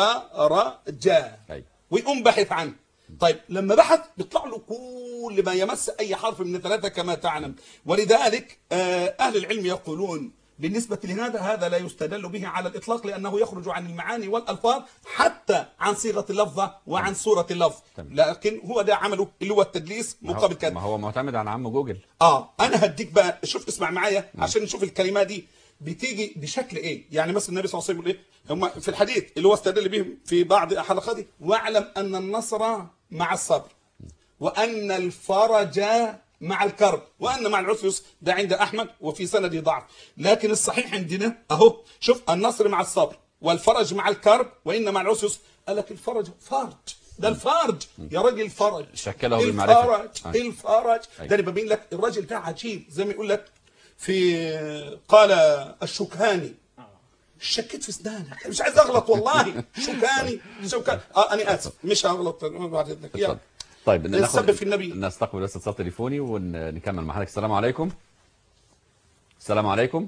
فرجا أيوة. ويقوم باحث عنه طيب لما بحث بيطلع له كل ما يمس اي حرف من الثلاثه كما تعلم ولذلك آه، اهل العلم يقولون بالنسبة لهذا هذا لا يستدل به على الإطلاق لأنه يخرج عن المعاني والألفاظ حتى عن صيغة اللفظة وعن صورة اللفظ لكن هو ده عمله اللي هو التدليس ما هو- مقابل كذا ما هو معتمد على عم جوجل اه انا هديك بقى شوف اسمع معايا عشان نشوف الكلمات دي بتيجي بشكل ايه يعني مثلا النبي صلى الله عليه وسلم يقول ايه هم في الحديث اللي هو استدل به في بعض حلقاته واعلم ان النصر مع الصبر وان الفرج مع الكرب وان مع العسر يسر ده عند احمد وفي سنده ضعف لكن الصحيح عندنا اهو شوف النصر مع الصبر والفرج مع الكرب وان مع العسر يسر قال لك الفرج فرج ده الفرج يا راجل فرج شكله بالمعرفة. الفرج آه. الفرج أيوة. ده اللي ببين لك الراجل ده عجيب زي ما يقول لك في قال الشوكاني شكيت في اسنانك مش عايز اغلط والله شوكاني شوكاني اه انا اسف مش هغلط بعد اذنك يلا. طيب نسبب في النبي. نستقبل بس اتصال تليفوني ونكمل مع حضرتك السلام عليكم السلام عليكم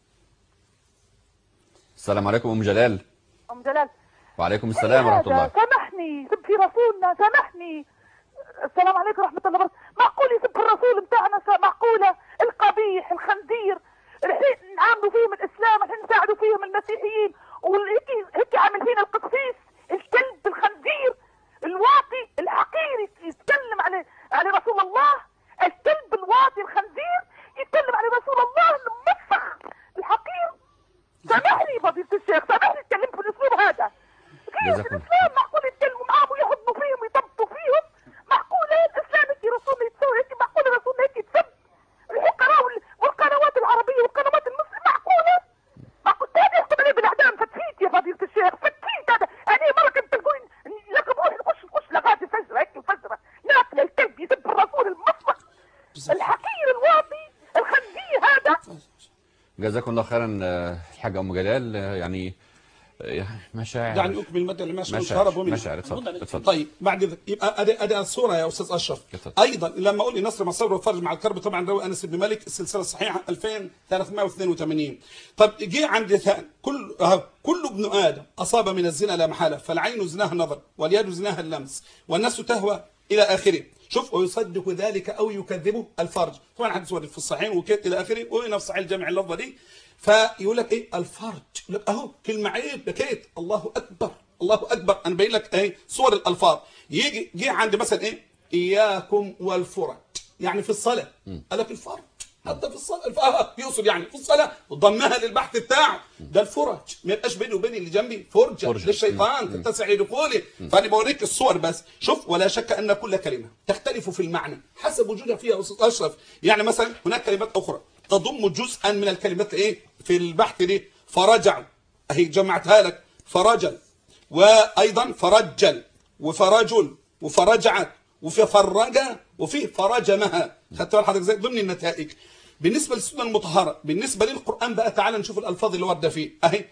السلام عليكم ام جلال ام جلال وعليكم السلام ورحمه الله سامحني سب في رسولنا سامحني السلام عليكم ورحمة الله وبركاته معقول يسب الرسول بتاعنا س- معقولة القبيح الخنزير الحين نعاملوا فيهم الإسلام الحين نساعدوا فيهم المسيحيين وهيك هيك عامل فينا القسيس الكلب الخنزير الواطي الحقير يتكلم على على رسول الله الكلب الواطي الخنزير يتكلم على رسول الله المسخ الحقير سامحني فضيلة الشيخ سامحني اتكلمت بالاسلوب هذا كيف جزاكم الاسلام معقول يتكلموا معاهم ويهضموا فيهم ويطبطوا فيهم معقول الاسلام هيك رسول يتسوي هيك معقول الرسول هيك يتسب الحقراء وال- والقنوات العربيه والقنوات المسلمه معقوله معقول هذا يحكم عليه بالاعدام فتفيت يا فضيله الشيخ فتفيت هذا انا مره كنت تقول لقب روح نخش نخش لغايه الفجر هيك الفجر ناكل الكلب يسب الرسول المصمت الحقير الواطي الخنزير هذا جزاكم الله خيرا آه، الحاجه ام جلال آه، يعني آه، مشاعر دعني اكمل الماده اللي ماشي مش مشاعر هرب ومن مشاعر اتفضل اتفضل طيب بعد ذلك يبقى ادي ادي الصوره يا استاذ اشرف ايضا لما اقول لي نصر مع الصبر والفرج مع الكرب طبعا روي انس بن مالك السلسله الصحيحه 2382 طب جه عند ثاني كل أهو، كل ابن ادم اصاب من الزنا لا محاله فالعين زناها النظر واليد زناها اللمس والنفس تهوى الى اخره شوف ويصدق ذلك او يكذبه الفرج طبعا حديث ورد في الصحيحين وكيت الى اخره وهنا في صحيح الجامع اللفظه دي فيقول لك ايه الفرج يقول لك اهو كلمه عيب بكيت الله اكبر الله اكبر انا باين لك ايه صور الالفاظ يجي جه عند مثلا ايه اياكم والفرج يعني في الصلاه قال لك الفرج حتى في الصلاه الف- آه، يقصد يعني في الصلاه وضمها للبحث بتاعه ده الفرج ما يبقاش بيني وبين اللي جنبي فرجه فرجة. للشيطان تتسع لدخوله فانا بوريك الصور بس شوف ولا شك ان كل كلمه تختلف في المعنى حسب وجودها فيها يا استاذ اشرف يعني مثلا هناك كلمات اخرى تضم جزءا من الكلمات ايه في البحث دي فرجعوا اهي جمعتها لك فرجل وايضا فرجل وفرجل وفرجعت وفي فرج وفي فرجمها خدت بال حضرتك ازاي ضمن النتائج بالنسبه للسنه المطهره بالنسبه للقران بقى تعال نشوف الالفاظ اللي ورده فيه اهي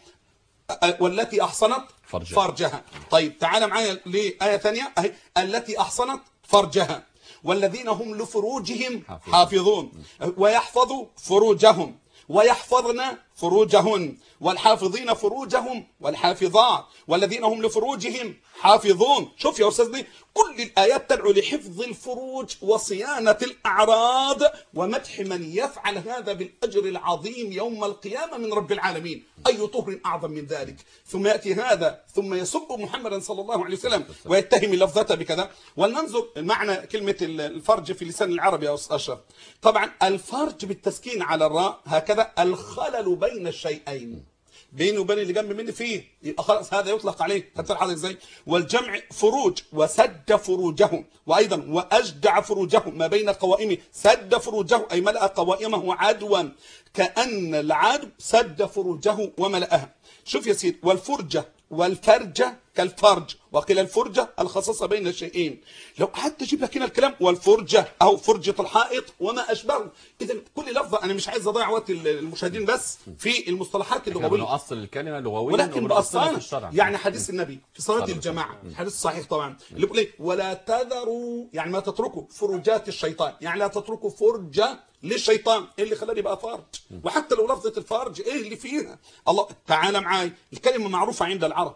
أ- والتي احصنت فرجها. فرجها طيب تعال معايا لايه ثانيه اهي التي احصنت فرجها والذين هم لفروجهم حافظون. حافظون ويحفظوا فروجهم ويحفظن فروجهن والحافظين فروجهم والحافظات والذين هم لفروجهم حافظون شوف يا أستاذ كل الآيات تدعو لحفظ الفروج وصيانة الأعراض ومدح من يفعل هذا بالأجر العظيم يوم القيامة من رب العالمين أي طهر أعظم من ذلك ثم يأتي هذا ثم يسب محمدا صلى الله عليه وسلم ويتهم اللفظة بكذا ولننظر معنى كلمة الفرج في لسان العربي يا أستاذ أشرف طبعا الفرج بالتسكين على الراء هكذا الخلل بين الشيئين بيني وبين اللي جنب مني فيه يبقى خلاص هذا يطلق عليه خدت حضرتك ازاي والجمع فروج وسد فروجه وايضا واجدع فروجه ما بين قوائمه سد فروجه اي ملا قوائمه عدوا كان العدو سد فروجه وملاها شوف يا سيدي والفرجه والفرجه كالفرج وقيل الفرجه الخصاصه بين الشيئين لو قعدت اجيب لك هنا الكلام والفرجه او فرجه الحائط وما اشبهه اذا كل لفظه انا مش عايز اضيع وقت المشاهدين بس في المصطلحات احنا اللغويه بنؤصل الكلمه لغويا ولكن وبنؤصلها في بأصالة الشرع يعني حديث النبي في صلاة صلى الله الجماعة عليه وسلم. الحديث الصحيح طبعا اللي بيقول ايه ولا تذروا يعني ما تتركوا فرجات الشيطان يعني لا تتركوا فرجة للشيطان ايه اللي خلاني بقى فرج وحتى لو لفظة الفرج ايه اللي فيها الله تعالى معاي الكلمة معروفة عند العرب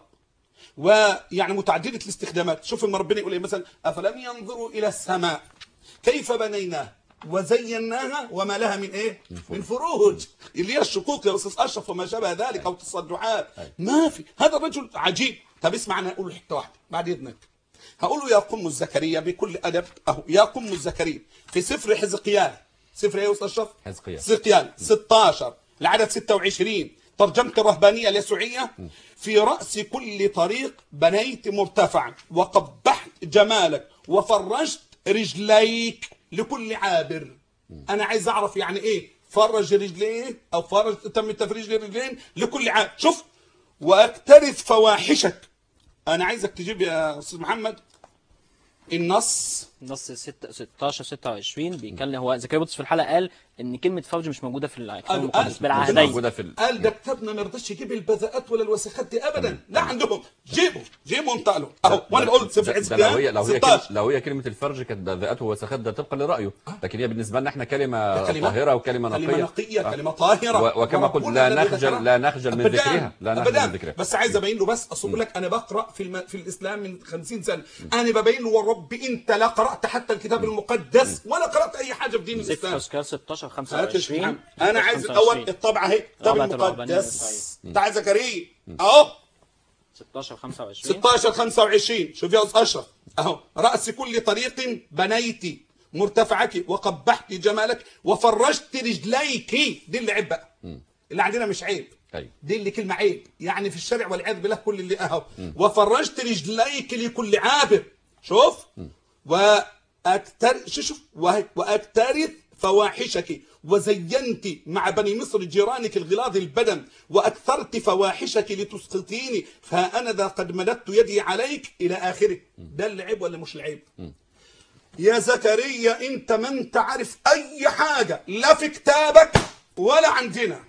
ويعني متعددة الاستخدامات شوف لما ربنا يقول ايه مثلا افلم ينظروا الى السماء كيف بنيناها وزيناها وما لها من ايه من فروج اللي هي الشقوق يا استاذ اشرف وما شابه ذلك او تصدعات ما في هذا الرجل عجيب طب اسمع انا اقول له حته واحده بعد اذنك هقول له يا قم الزكريا بكل ادب اهو يا قم الزكريا في سفر حزقيال سفر ايه يا استاذ اشرف حزقيال. حزقيال 16 العدد 26 ترجمة الرهبانية اليسوعية في رأس كل طريق بنيت مرتفعا وقبحت جمالك وفرجت رجليك لكل عابر أنا عايز أعرف يعني إيه فرج رجليه أو فرج تم تفريج الرجلين لكل عابر شوف وأكترث فواحشك أنا عايزك تجيب يا أستاذ محمد النص نص 6 16 26 بيتكلم هو زكريا بطرس في الحلقه قال ان كلمه فرج مش موجوده في الكتاب قال- المقدس قال- بالعهدين موجودة في ال... قال ده كتابنا ما يرضاش يجيب البذاءات ولا الوسخات دي ابدا لا عندهم جيبوا جيبوا انتقلوا اهو وانا بقول سفر ده- عز ده لو هي كام لو هي كلمة 16 لو هي كلمة الفرج كانت بذاءته وسخات ده طبقا لرأيه لكن هي بالنسبة لنا احنا كلمة كلمة- طاهرة وكلمة كلمة نقية نقية آه. كلمة طاهرة و- وكما قلت وربنا لا الذي نخجل ذكرها. لا نخجل من أبداً. ذكرها لا نخجل أبداً. من ذكرها بس عايز ابين له بس اصل بقول لك انا بقرا في الم... في الاسلام من 50 سنه انا ببين له والرب انت لا قرات حتى الكتاب المقدس ولا قرات اي حاجه في دين سفر الاسلام تذكار 16 هات 25 الشمال. انا عايز 25. الاول الطبعه اهي الكتاب رابعة الرهبانية المقدس بتاع زكريا اهو 16 25 16 25 شوف يا استاذ اشرف اهو راس كل طريق بنيت مرتفعك وقبحت جمالك وفرجت رجليك دي اللي عيب بقى اللي عندنا مش عيب أيوة. دي اللي كلمه عيب يعني في الشرع والعياذ بالله كل اللي اهو وفرجت رجليك لكل عابر شوف واكتر شوف شوف وه- واكترث فواحشك وزينت مع بني مصر جيرانك الغلاظ البدن واكثرت فواحشك لتسقطيني فها انا ذا قد مددت يدي عليك الى اخره ده العيب ولا مش العيب يا زكريا انت ما انت عارف اي حاجه لا في كتابك ولا عندنا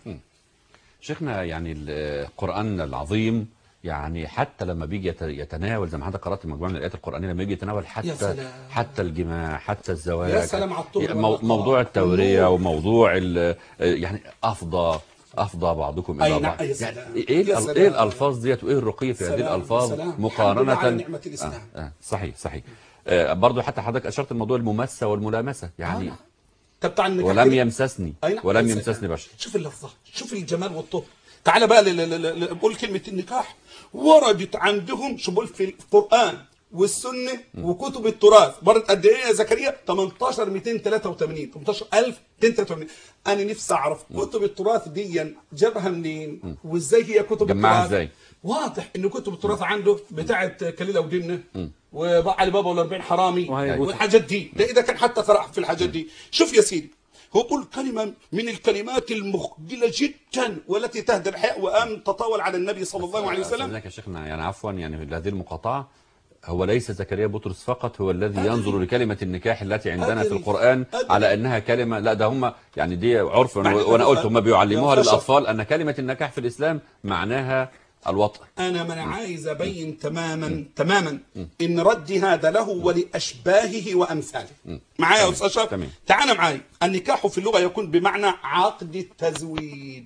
شيخنا يعني القرآن العظيم يعني حتى لما بيجي يت- يتناول زي ما حضرتك قرأت مجموعة من الآيات القرآنية لما يجي يتناول يا حتى سلام. حتى الجماع حتى الزواج يا سلام على الطهر مو- والنقاء. موضوع التورية النور. وموضوع ال- يعني أفضى أفضى بعضكم أي إلى نعم، بعض يا سلام. يعني إيه يا ال- سلام. إيه الألفاظ ديت وإيه الرقي في هذه سلام، الألفاظ سلام. مقارنة الحمد لله على نعمة الإسلام. آه آه صحيح صحيح آه برضو حتى حضرتك أشرت الموضوع المماسة والملامسة يعني طب بتاع النكاح ولم كده. يمسسني أي نعم. ولم يا سلام. يمسسني بشر شوف اللفظة شوف الجمال والطهر تعال بقى ل- ل- ل- ل- بقول كلمة النكاح وردت عندهم شو بقول في القرآن والسنة وكتب التراث وردت قد ايه يا زكريا 18 283 18000 283 انا نفسي اعرف كتب التراث دي جابها منين وازاي هي كتب جمعها التراث إزاي؟ واضح ان كتب التراث عنده بتاعه كليله ودمنه وعلي بابا وال40 حرامي وهي- والحاجات دي ده اذا كان حتى قرأ في الحاجات دي شوف يا سيدي هو قل كلمة من الكلمات المخجلة جدا والتي تهدر الحياء وأن تطاول على النبي صلى الله عليه وسلم أستاذنك يا شيخنا يعني عفوا يعني هذه المقاطعة هو ليس زكريا بطرس فقط هو الذي ينظر لكلمة النكاح التي عندنا في أدري. القرآن أدري. على أنها كلمة لا ده هم يعني دي عرف معنى- وأنا قلت هم بيعلموها يا فشل. للأطفال أن كلمة النكاح في الإسلام معناها الوطء أنا من عايز أبين تماما تماما إن ردي هذا له ولأشباهه وأمثاله معايا يا أستاذ أشرف تمام. تعال معايا النكاح في اللغة يكون بمعنى عقد التزويج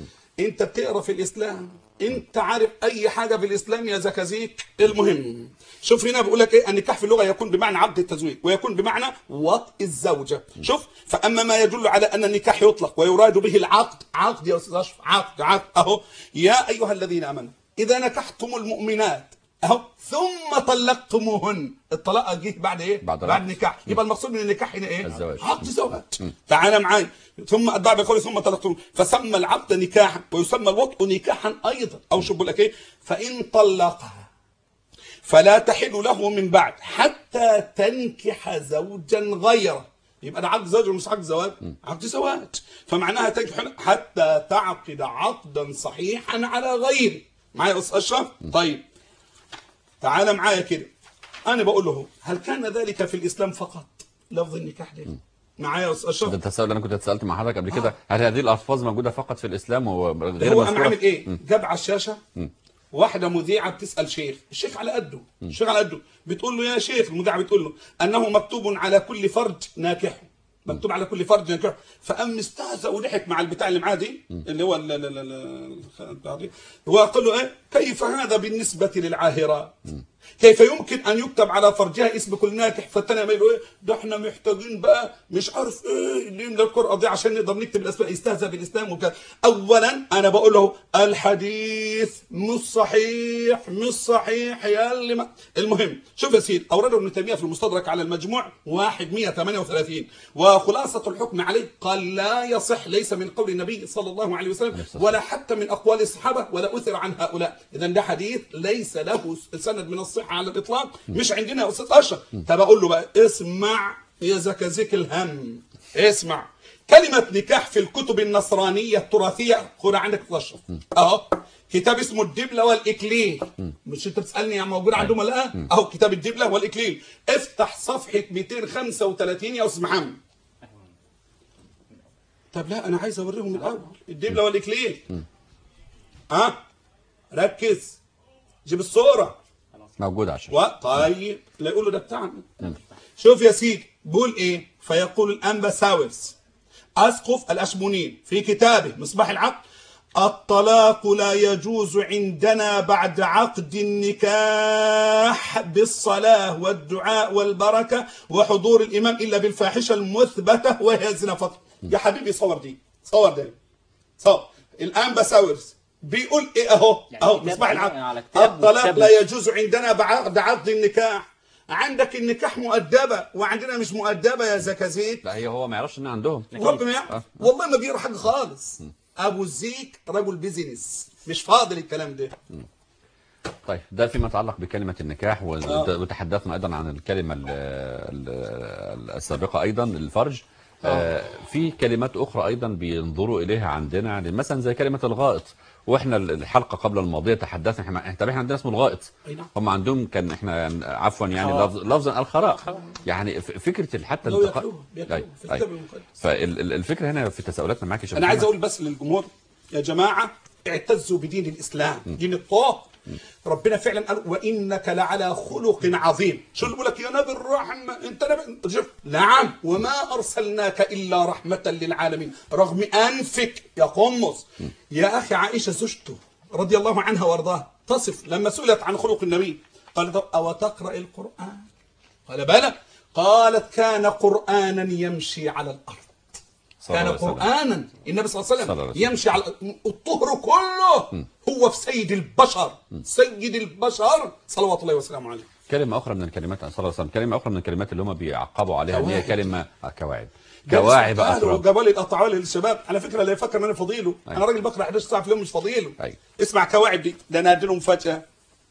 أنت بتقرأ في الإسلام أنت عارف أي حاجة في الإسلام يا زكازيك المهم شوف هنا بيقول لك إيه النكاح في اللغة يكون بمعنى عقد التزويج ويكون بمعنى وطء الزوجة شوف فأما ما يدل على أن النكاح يطلق ويراد به العقد عقد يا أستاذ أشرف عقد عقد أهو يا أيها الذين آمنوا إذا نكحتم المؤمنات اهو ثم طلقتموهن الطلاق جه بعد ايه بعد بعد العقد. النكاح يبقى المقصود من النكاح هنا ايه الزواج. عقد زواج تعال معايا ثم اتبع بقوله ثم طلقتم فسمى العقد نكاحا ويسمى الوطء نكاحا ايضا او شو بقول لك ايه فان طلقها فلا تحل له من بعد حتى تنكح زوجا غيره يبقى ده عقد زواج ولا مش عقد زواج؟ عقد زواج فمعناها تنكح حتى تعقد عقدا صحيحا على غيره معايا يا استاذ اشرف؟ طيب تعال معايا كده انا بقول له هل كان ذلك في الاسلام فقط لفظ النكاح ده معايا يا استاذ ده اشرف التساؤل انا كنت اتسالت مع حضرتك قبل كده هل هذه الالفاظ موجوده فقط في الاسلام وغير هو قام مذكوره عامل ايه جاب على الشاشه واحده مذيعه بتسال شيخ الشيخ على قده الشيخ على قده بتقول له يا شيخ المذيعه بتقول له انه مكتوب على كل فرج ناكحه مكتوب على كل فرج ناكحه فقام مستهزأ وضحك مع البتاع اللي معاه دي اللي هو ال- ال- ال- ال- البتاع دي وقال له ايه كيف هذا بالنسبه للعاهرات كيف يمكن ان يكتب على فرجها اسم كل ناكح فالتاني يعملوا ايه ده احنا محتاجين بقى مش عارف ايه اللي يملى القرآن دي عشان نقدر نكتب الاسماء يستهزأ بالاسلام وكذا اولا انا بقول له الحديث مش صحيح مش صحيح يا اللي ما المهم شوف يا سيدي اورده ابن تيميه في المستدرك على المجموع 138 وخلاصه الحكم عليه قال لا يصح ليس من قول النبي صلى الله عليه وسلم ولا حتى من اقوال الصحابه ولا اثر عن هؤلاء اذا ده حديث ليس له سند من الصحه على الاطلاق مش عندنا يا استاذ اشرف طب اقول له بقى اسمع يا زكازيك الهم اسمع كلمة نكاح في الكتب النصرانية التراثية خد عندك تشرف اهو كتاب اسمه الدبلة والإكليل مش انت بتسألني يا موجود عندهم ولا لا اهو كتاب الدبلة والإكليل افتح صفحة 235 يا أستاذ محمد طب لا أنا عايز أوريهم الأول الدبلة والإكليل ها ركز جيب الصورة موجود عشان و... طيب لا يقول له ده بتاعنا شوف يا سيدي بيقول ايه فيقول الانبا ساويرس اسقف الاشمونين في كتابه مصباح العقل الطلاق لا يجوز عندنا بعد عقد النكاح بالصلاة والدعاء والبركة وحضور الإمام إلا بالفاحشة المثبتة وهي الزنا فقط يا حبيبي صور دي صور دي صور الآن بساورس بيقول إيه أهو يعني أهو كتاب مصباح على العقل كتاب الطلاق وكتاب لا يجوز عندنا بعد عقد النكاح عندك النكاح مؤدبة وعندنا مش مؤدبة يا زكازيك لا هي هو ما يعرفش ان عندهم ربنا يعلم والله ما بيقرا حاجه خالص ابو الزيك رجل بيزنس مش فاضل الكلام ده طيب ده فيما يتعلق بكلمة النكاح و- آه. وتحدثنا أيضا عن الكلمة ال- ال- السابقة أيضا الفرج آه، في كلمات أخرى أيضا بينظروا إليها عندنا يعني مثلا زي كلمة الغائط واحنا الحلقه قبل الماضيه تحدثنا احنا إحنا- طب احنا عندنا اسمه الغائط أي نعم. هم عندهم كان احنا عفوا يعني خراء. لفظ لفظا الخراء يعني ف- فكره حتى لو الانتقاء ياكلوها بياكلوها أي- في أي. الكتاب المقدس فالفكره هنا في تساؤلاتنا معاك يا شيخ انا عايز محمد. اقول بس للجمهور يا جماعه اعتزوا بدين الاسلام دين الطاق ربنا فعلا قال وانك لعلى خلق عظيم شو اللي بيقول لك يا نبي الرحمه انت نبي شوف نعم وما ارسلناك الا رحمه للعالمين رغم انفك يا قمص يا اخي عائشه زوجته رضي الله عنها وارضاها تصف لما سئلت عن خلق النبي قالت او تقرا القران قال بلى قالت كان قرانا يمشي على الارض صلى كان الله عليه وسلم. قرانا النبي صلى الله عليه صلى الله وسلم عليه وسلم. يمشي على الطهر كله هو في سيد البشر سيد البشر صلوات الله وسلامه عليه كلمه اخرى من الكلمات صلى الله عليه وسلم كلمه اخرى من الكلمات اللي هم بيعقبوا عليها ان هي كواعب. كلمه آه، كواعب كواعب اطرب وجبال القطعوه للشباب على فكره اللي يفكر ان انا فضيله انا راجل بقرا 11 ساعه في اليوم مش فضيله أيوة. اسمع كواعب دي ده انا هدي له مفاجاه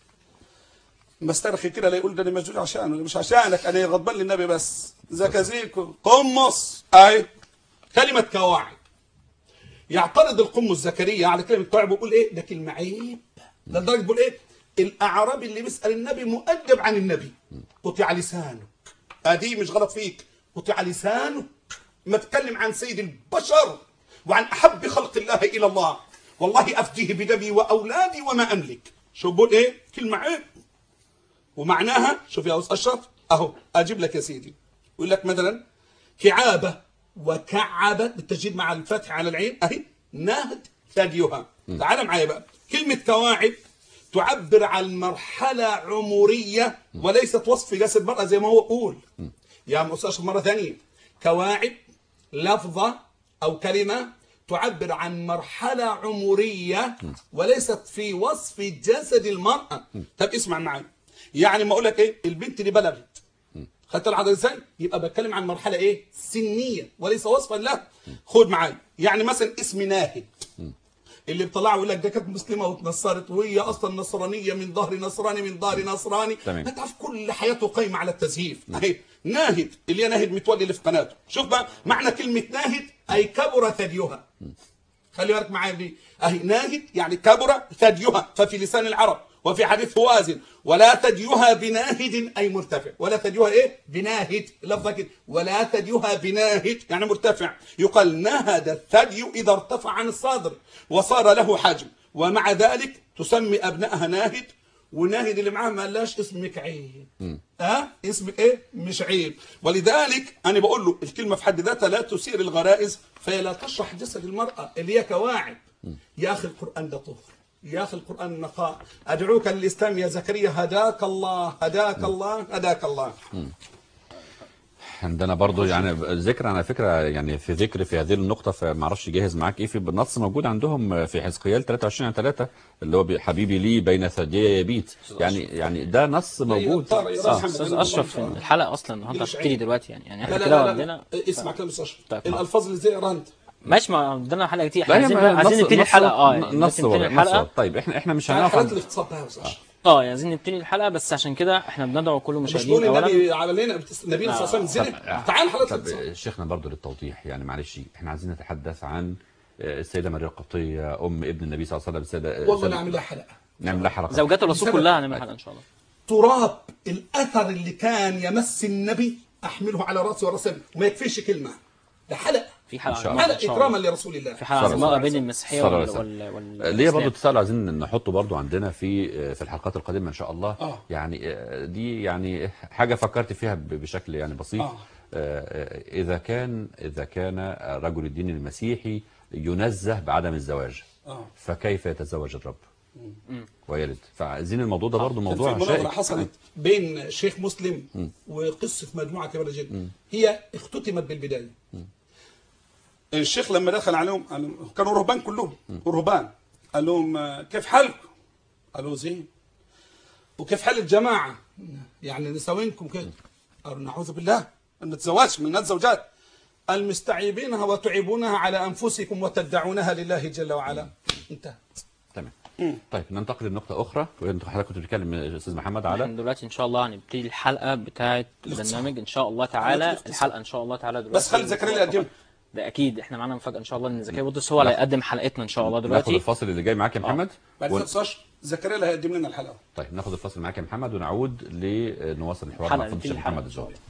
بسترخي كده لا يقول ده انا مسجون عشانه مش عشانك انا غضبان للنبي بس زكازيك قمص اي كلمه كواعب يعترض القمص زكريا على كلمه كواعب ويقول ايه ده كلمه عيب ده لدرجه بيقول ايه الاعرابي اللي بيسال النبي مؤدب عن النبي قطع لسانك ادي مش غلط فيك قطع لسانك ما تتكلم عن سيد البشر وعن احب خلق الله الى الله والله افديه بدمي واولادي وما املك شو بقول ايه كلمه عيب ومعناها شوف يا استاذ اشرف اهو اجيب لك يا سيدي يقول لك مثلا كعابه وكعبه بالتجديد مع الفتح على العين اهي نهد ثديها تعال معايا بقى كلمه كواعب تعبر عن مرحله عمريه وليست وصف جسد المراه زي ما هو قول يا استاذ اشرف مره ثانيه كواعب لفظه او كلمه تعبر عن مرحله عمريه وليست في وصف جسد المراه طب اسمع معايا يعني ما اقول لك ايه البنت اللي بلغت خدت العدد ازاي يبقى بتكلم عن مرحله ايه سنيه وليس وصفا لها خد معايا يعني مثلا اسم ناهد اللي بيطلعوا يقول لك ده كانت مسلمه واتنصرت وهي اصلا نصرانيه من ظهر نصراني من ظهر نصراني تمام. ما تعرف كل حياته قايمه على التزييف اهي ناهد اللي هي ناهد متولي اللي في قناته شوف بقى معنى كلمه ناهد اي كبر ثديها خلي بالك معايا دي اهي ناهد يعني كبر ثديها ففي لسان العرب وفي حديث وازن ولا ثديها بناهد اي مرتفع ولا ثديها ايه بناهد لفظه كده ولا ثديها بناهد يعني مرتفع يقال نهد الثدي اذا ارتفع عن الصدر وصار له حجم ومع ذلك تسمي ابنائها ناهد وناهد اللي معاها ما قالهاش اسمك عيب ها اسمك ايه مش عيب ولذلك انا بقول له الكلمه في حد ذاتها لا تثير الغرائز فهي لا تشرح جسد المراه اللي هي كواعب يا اخي القران ده طهر يا أخي القرآن النقاء أدعوك للإسلام يا زكريا هداك الله هداك الله هداك الله عندنا برضو يعني ذكر على فكره يعني في ذكر في هذه النقطه فما اعرفش جاهز معاك ايه في النص موجود عندهم في حزقيال 23 عن 3 اللي هو حبيبي لي بين ثديي يبيت يعني يعني ده نص موجود آه. استاذ اشرف الحلقه اصلا النهارده مش هتبتدي عيب. دلوقتي يعني يعني لا احنا لا كده لا, لا, عندنا لا. اسمع كلام أستاذ أشرف طيب. الألفاظ اللي زي أنت ماشي ما عندنا حلقه كتير لا احنا هي عايزين ما- عايزين نص- نبتدي نص- الحلقه اه يعني نص نبتدي نص الحلقه طيب احنا احنا مش حالات هنقف الاغتصاب بقى يا أستاذ أشرف اه يعني عايزين نبتدي الحلقه بس عشان كده احنا بندعو كل مش المشاهدين نقول اولا النبي علينا النبي صلى الله عليه وسلم زنا تعال حالات طب الاغتصاب شيخنا برضو للتوضيح يعني معلش احنا عايزين نتحدث عن آه، السيده مريم القبطيه ام ابن النبي صلى الله عليه وسلم السيده والله السيدة- نعمل لها حلقة نعمل لها حلقه زوجات الرسول بسبب- كلها هنعمل حلقه ان شاء الله تراب الأثر اللي كان يمس النبي أحمله على رأسي ورأسي وما يكفيش كلمة ده حلقة في حلقه إن شاء عن الله. الموضوع إن حلقة شاء إكراما الله. لرسول الله في حلقه صلى الله اسمها عليه بين وسلم. المسيحيه صلى الله وال عليه وال وسلم. وال ليه برضو تسألوا عايزين نحطه برضو عندنا في في الحلقات القادمه ان شاء الله آه. يعني آه، دي يعني حاجه فكرت فيها ب- بشكل يعني بسيط آه. آه، آه، اذا كان اذا كان رجل الدين المسيحي ينزه بعدم الزواج آه. فكيف يتزوج الرب ويلد فعايزين الموضوع ده برضو كان موضوع في مناظرة شائك حصلت بين شيخ مسلم وقصة مجموعة كبيرة جدا هي اختتمت بالبداية الشيخ لما دخل عليهم قال- كانوا رهبان كلهم رهبان قال لهم آه، كيف حالكم؟ قالوا زين وكيف حال الجماعة؟ يعني نساوينكم كده قالوا نعوذ بالله أن نتزوجش من الناس زوجات قال مستعيبينها وتعيبونها على أنفسكم وتدعونها لله جل وعلا انتهى تمام طيب ننتقل لنقطه اخرى وانت حضرتك كنت بتتكلم يا استاذ محمد احنا على دلوقتي ان شاء الله هنبتدي الحلقه بتاعه البرنامج ان شاء الله تعالى الاغتصاب. الحلقه ان شاء الله تعالى دلوقتي بس خلي زكريا اللي يقدمها ده اكيد احنا معانا مفاجاه ان شاء الله ان زكريا بودس هو اللي هيقدم حلقتنا ان شاء الله ناخد دلوقتي الفاصل اللي جاي معاك يا محمد بعد ون- 13 زكريا اللي هيقدم لنا الحلقة طيب ناخد الفاصل معاك يا محمد ونعود لنواصل الحوار حلقة مع فضيله نبتدي الشيخ محمد الحلقة إن شاء الزهري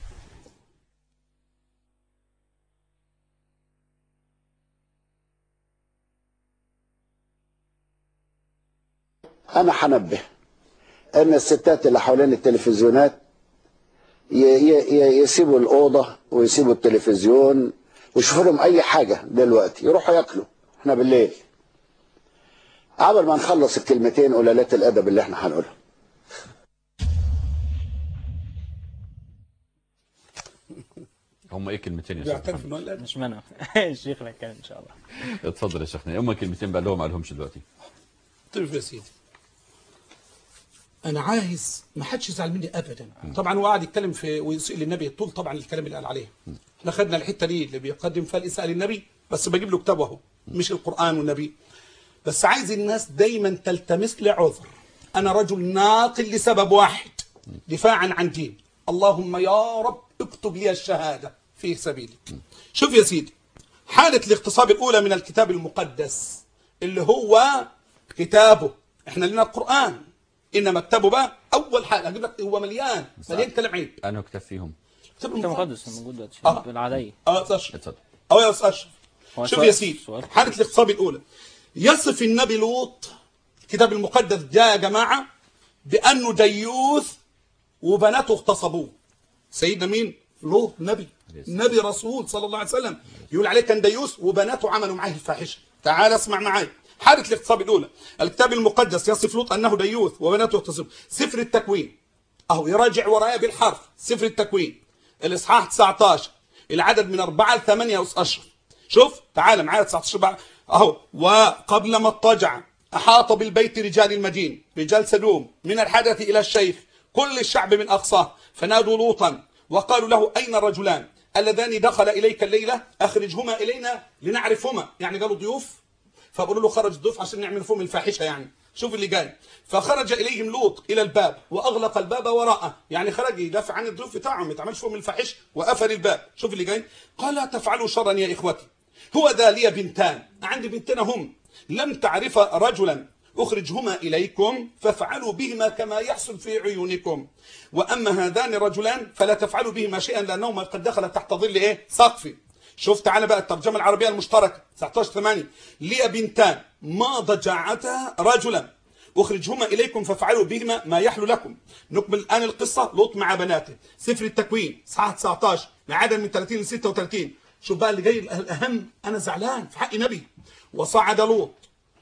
انا هنبه ان الستات اللي حوالين التلفزيونات ي- ي- ي- يسيبوا الاوضه ويسيبوا التلفزيون ويشوفوا لهم اي حاجه دلوقتي يروحوا ياكلوا احنا بالليل قبل ما نخلص الكلمتين قلالات الادب اللي احنا هنقولها هم ايه كلمتين يا شيخ بيعترف محمد انه قال الأدب. مش منع الشيخ اللي هيتكلم ان شاء الله اتفضل يا شيخنا هم كلمتين بقى اللي هو ما قالهمش دلوقتي طيب يا سيدي انا عايز ما حدش يزعل مني ابدا طبعا هو قاعد يتكلم في ويسئل للنبي طول طبعا الكلام اللي قال عليه احنا خدنا الحته دي اللي بيقدم فيها الاساءه للنبي بس بجيب له كتابه اهو مش القران والنبي بس عايز الناس دايما تلتمس لي عذر انا رجل ناقل لسبب واحد دفاعا عن دين اللهم يا رب اكتب لي الشهاده في سبيلك شوف يا سيدي حاله الاغتصاب الاولى من الكتاب المقدس اللي هو كتابه احنا لنا القرآن إنما كتابه بقى أول حاجة أجيب لك هو مليان مليان كلام عيب انا كتاب فيهم كتاب كتاب المقدس مقدس موجود دلوقتي آه. بالعاديه اه يا أستاذ أشرف اتفضل اه يا أستاذ أشرف هو شوف سؤال- يا سيدي سؤال. حالة الاغتصاب الأولى يصف النبي لوط الكتاب المقدس جاء يا جماعة بأنه ديوث وبناته اغتصبوه سيدنا مين؟ لوط نبي نبي رسول صلى الله عليه وسلم يقول عليه كان ديوث وبناته عملوا معاه الفاحشة تعال اسمع معايا حالة الاغتصاب الأولى الكتاب المقدس يصف لوط أنه ديوث وبناته اغتصب سفر التكوين أهو يراجع ورايا بالحرف سفر التكوين الإصحاح 19 العدد من 4 ل 8 يا أستاذ أشرف شوف تعال معايا 19 بقى أهو وقبل ما اضطجع أحاط بالبيت رجال المدينة رجال سدوم من الحدث إلى الشيخ كل الشعب من أقصاه فنادوا لوطا وقالوا له أين الرجلان اللذان دخل إليك الليلة أخرجهما إلينا لنعرفهما يعني قالوا ضيوف فقالوا له خرج الضيوف عشان نعمل فيهم الفاحشه يعني شوف اللي جاي فخرج اليهم لوط الى الباب واغلق الباب وراءه يعني خرج يدافع عن الضيوف بتاعهم ما يتعملش فيهم الفاحش وقفل الباب شوف اللي جاي قال لا تفعلوا شرا يا اخوتي هو ذا لي بنتان عندي بنتين هم لم تعرف رجلا اخرجهما اليكم فافعلوا بهما كما يحصل في عيونكم واما هذان الرجلان فلا تفعلوا بهما شيئا لانهما قد دخلا تحت ظل ايه سقفي شوف تعالى بقى الترجمة العربية المشتركة 19 8 لي بنتان ما ضجعتا رجلا أخرجهما إليكم فافعلوا بهما ما يحلو لكم نكمل الآن القصة لوط مع بناته سفر التكوين صحاح 19 عدد من 30 ل 36 شوف بقى اللي جاي الأهم أنا زعلان في حق نبي وصعد لوط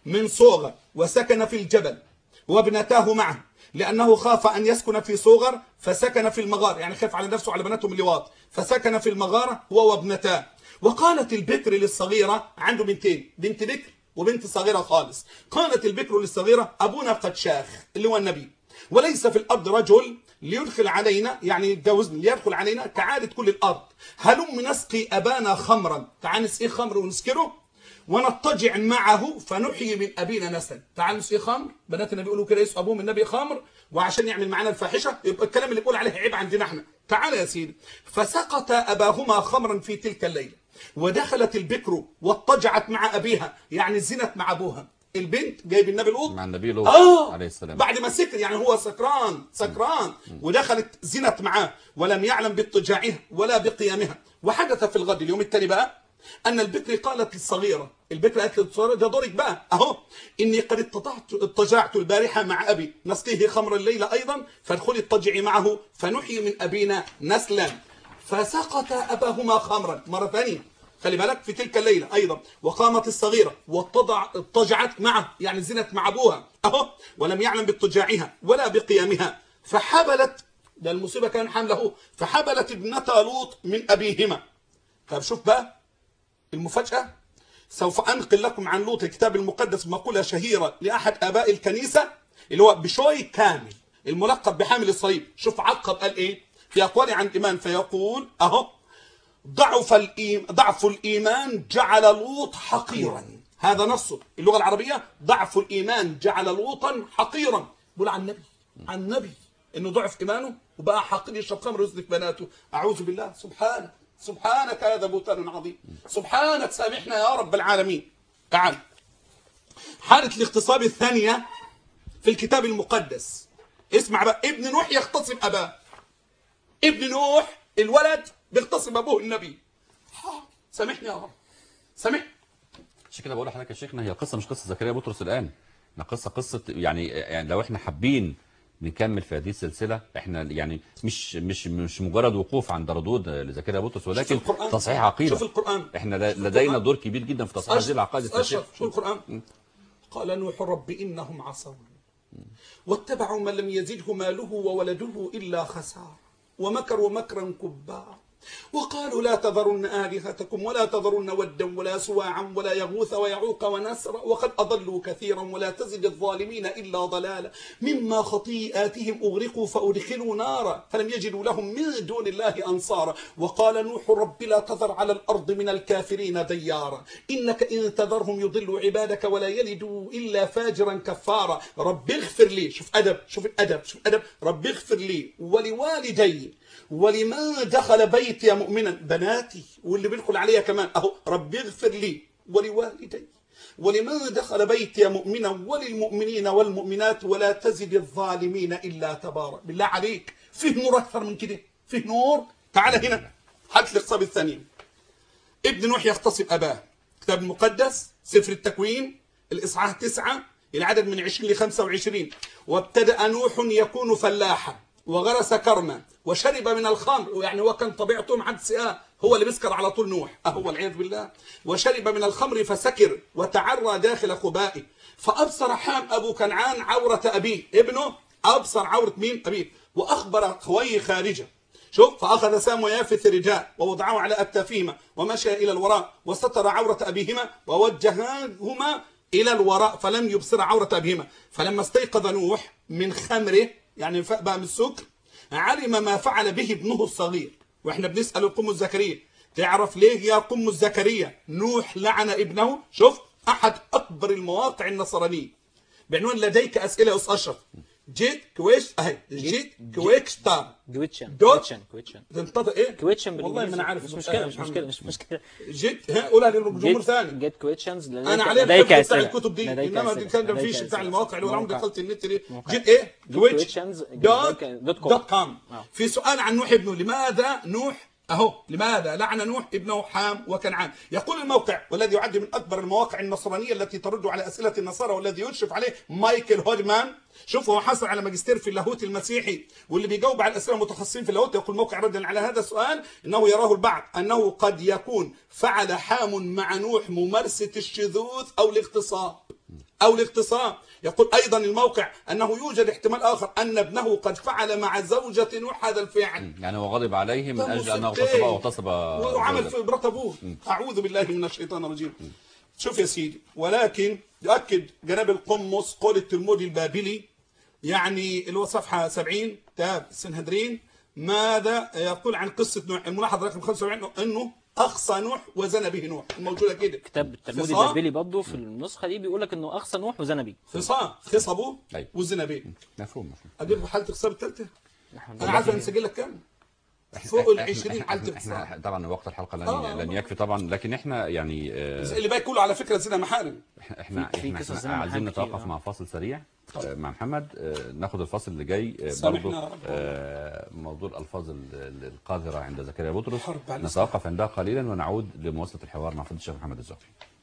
من صغر وسكن في الجبل وابنتاه معه لأنه خاف أن يسكن في صغر فسكن في المغار يعني خاف على نفسه وعلى بناته من اللواط فسكن في المغارة هو وابنتاه وقالت البكر للصغيرة عنده بنتين بنت بكر وبنت صغيرة خالص قالت البكر للصغيرة أبونا قد شاخ اللي هو النبي وليس في الأرض رجل ليدخل علينا يعني يتجوزني ليدخل علينا كعادة كل الأرض هلم نسقي أبانا خمرا تعال نسقيه خمر ونسكره ونضطجع معه فنحيي من ابينا نسلا تعال نسقي خمر بنات النبي يقولوا كده يسقوا ابوهم النبي خمر وعشان يعمل معانا الفاحشه يبقى الكلام اللي بيقول عليه عيب عندنا احنا تعال يا سيدي فسقط اباهما خمرا في تلك الليله ودخلت البكر واضطجعت مع ابيها يعني زنت مع ابوها البنت جايب النبي القط مع النبي لوط آه عليه السلام بعد ما سكر يعني هو سكران سكران ودخلت زنت معاه ولم يعلم باضطجاعها ولا بقيامها وحدث في الغد اليوم التالي بقى أن البكر قالت للصغيرة البكر قالت للصغيرة ده دورك بقى أهو إني قد اضطجعت اضطجعت البارحة مع أبي نسقيه خمر الليلة أيضا فادخلي اضطجعي معه فنحيي من أبينا نسلا فسقط أباهما خمرا مرة ثانية خلي بالك في تلك الليلة أيضا وقامت الصغيرة واتضع اضطجعت معه يعني زنت مع أبوها أهو ولم يعلم باضطجاعها ولا بقيامها فحبلت ده المصيبة كان حمله فحبلت ابنة لوط من أبيهما طب شوف بقى المفاجأة سوف أنقل لكم عن لوط الكتاب المقدس مقولة شهيرة لأحد آباء الكنيسة اللي هو بشوي كامل الملقب بحامل الصليب شوف عقب قال إيه في أقوال عن الإيمان فيقول أهو ضعف الإيم ضعف الإيمان جعل لوط حقيرا هذا نصه اللغة العربية ضعف الإيمان جعل لوطا حقيرا بيقول عن النبي عن النبي إنه ضعف إيمانه وبقى حقير يشرب خمر ويزنك بناته أعوذ بالله سبحانك سبحانك هذا بهتان عظيم سبحانك سامحنا يا رب العالمين تعال حالة الاغتصاب الثانية في الكتاب المقدس اسمع بقى ابن نوح يغتصب أباه ابن نوح الولد بيغتصب أبوه النبي سامحني يا رب سامح عشان كده بقول لحضرتك يا شيخنا هي القصه مش قصه زكريا بطرس الان احنا قصه قصه يعني يعني لو احنا حابين نكمل في هذه السلسله احنا يعني مش مش مش مجرد وقوف عند ردود لزكريا بطرس ولكن القرآن. تصحيح عقيده شوف القرآن. احنا ل- شوف لدينا القرآن. دور كبير جدا في تصحيح هذه العقائد أشرف التاريخية. شو القرآن قال نوح رب إنهم عصوا واتبعوا من لم يزده ماله وولده إلا خسارة ومكروا مكرا كبارا وقالوا لا تذرن آلهتكم ولا تذرن ودا ولا سواعا ولا يغوث ويعوق ونسرا وقد أضلوا كثيرا ولا تزد الظالمين إلا ضلالا مما خطيئاتهم أغرقوا فأدخلوا نارا فلم يجدوا لهم من دون الله أنصارا وقال نوح رب لا تذر على الأرض من الكافرين ديارا إنك إن تذرهم يضلوا عبادك ولا يلدوا إلا فاجرا كفارا رب اغفر لي شوف أدب شوف الأدب شوف أدب رب اغفر لي ولوالدي ولمن دخل بيتي مؤمنا بناتي واللي بيدخل عليها كمان اهو رب اغفر لي ولوالدي ولمن دخل بيتي مؤمنا وللمؤمنين والمؤمنات ولا تزد الظالمين الا تبارا بالله عليك فيه نور اكثر من كده فيه نور تعال هنا حدث الاغتصاب الثاني ابن نوح يغتصب اباه كتاب المقدس سفر التكوين الاصحاح تسعة العدد من 20 ل 25 وابتدأ نوح يكون فلاحا وغرس كرما وشرب من الخمر ويعني هو كان طبيعته مع سئاه هو اللي بيسكر على طول نوح أهو والعياذ بالله وشرب من الخمر فسكر وتعرى داخل خبائه فأبصر حام أبو كنعان عورة أبيه ابنه أبصر عورة مين أبيه وأخبر خويه خارجه شوف فأخذ سام ويافث رجاء ووضعه على أكتافهما ومشى إلى الوراء وستر عورة أبيهما ووجههما إلى الوراء فلم يبصر عورة أبيهما فلما استيقظ نوح من خمره يعني فاق بقى من السكر علم ما فعل به ابنه الصغير واحنا بنسأل القم الزكريا تعرف ليه يا قم الزكريا نوح لعن ابنه شوف أحد أكبر المواقع النصرانية بعنوان لديك أسئلة يا أستاذ أشرف جيت كويش أهي جيت كويك ستار كويتشن دوت كويتشن كويتشن تنطق ايه كويتشن والله ما انا عارف مش مشكله مش مشكله مش مشكله جيت ها قولها للجمهور ثاني جيت كويتشنز انا عليه الحفظ بتاع الكتب دي انما دي كان ما فيش بتاع المواقع اللي هو عمري دخلت النت دي جيت ايه كويتش دوت دوت كوم في سؤال عن نوح ابنه لماذا نوح اهو لماذا لعن نوح ابنه حام وكنعان يقول الموقع والذي يعد من اكبر المواقع النصرانيه التي ترد على اسئله النصارى والذي يشرف عليه مايكل هودمان شوف هو حصل على ماجستير في اللاهوت المسيحي واللي بيجاوب على الاسئله المتخصصين في اللاهوت يقول موقع ردا على هذا السؤال انه يراه البعض انه قد يكون فعل حام مع نوح ممارسه الشذوذ او الاغتصاب أو الاغتصاب يقول أيضا الموقع أنه يوجد احتمال آخر أن ابنه قد فعل مع زوجة نوح هذا الفعل يعني هو غضب عليه من ده اجل انه مصيبتين. اغتصب واغتصب وعمل زوجته. في مرات ابوه اعوذ بالله من الشيطان الرجيم شوف يا سيدي ولكن يؤكد جناب القمص قول الترمذي البابلي يعني اللي هو صفحه 70 تاب السنهدرين ماذا يقول عن قصه نوح الملاحظه رقم 75 انه اخصى نوح وزنى به نوح الموجوده كده كتاب التلمود خصام. البابلي برضه في النسخه دي بيقول لك انه اقصى نوح وزنى بيه خصام خصبه أيوة. وزنى به مفهوم مفهوم اجيب حاله الاغتصاب الثالثه انا عارف انا مسجل لك كام فوق ال 20 حاله احنا, اغتصاب احنا طبعا وقت الحلقه لن, آه. لن يكفي طبعا لكن احنا يعني آه، اللي بقى كله على فكره زنا محارم احنا احنا, في- في احنا, قصص احنا زنا عايزين محل كتير، نتوقف آه. مع فاصل سريع آه، مع محمد آه، ناخد الفاصل اللي جاي آه، سامحنا برضه يا رب. آه، موضوع الالفاظ ال- ال- القاذره عند زكريا بطرس حرب على نتوقف عندها قليلا ونعود لمواصله الحوار مع فضيله الشيخ محمد الزهري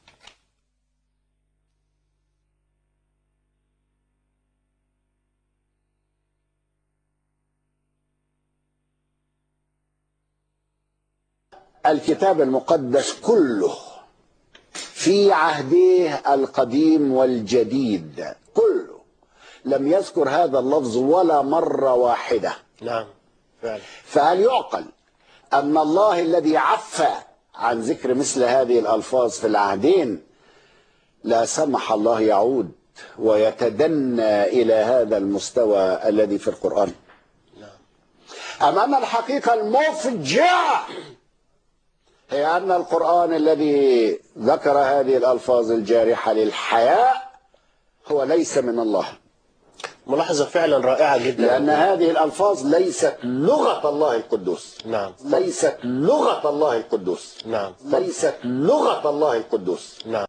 الكتاب المقدس كله في عهديه القديم والجديد كله لم يذكر هذا اللفظ ولا مرة واحدة نعم فعلا فهل يعقل أن الله الذي عفى عن ذكر مثل هذه الألفاظ في العهدين لا سمح الله يعود ويتدنى إلى هذا المستوى الذي في القرآن أمام الحقيقة المفجعة هي أن القرآن الذي ذكر هذه الألفاظ الجارحة للحياء هو ليس من الله ملاحظة فعلا رائعة جدا لأن هذه الألفاظ ليست لغة الله القدوس نعم ليست لغة الله القدوس نعم ليست لغة الله القدوس نعم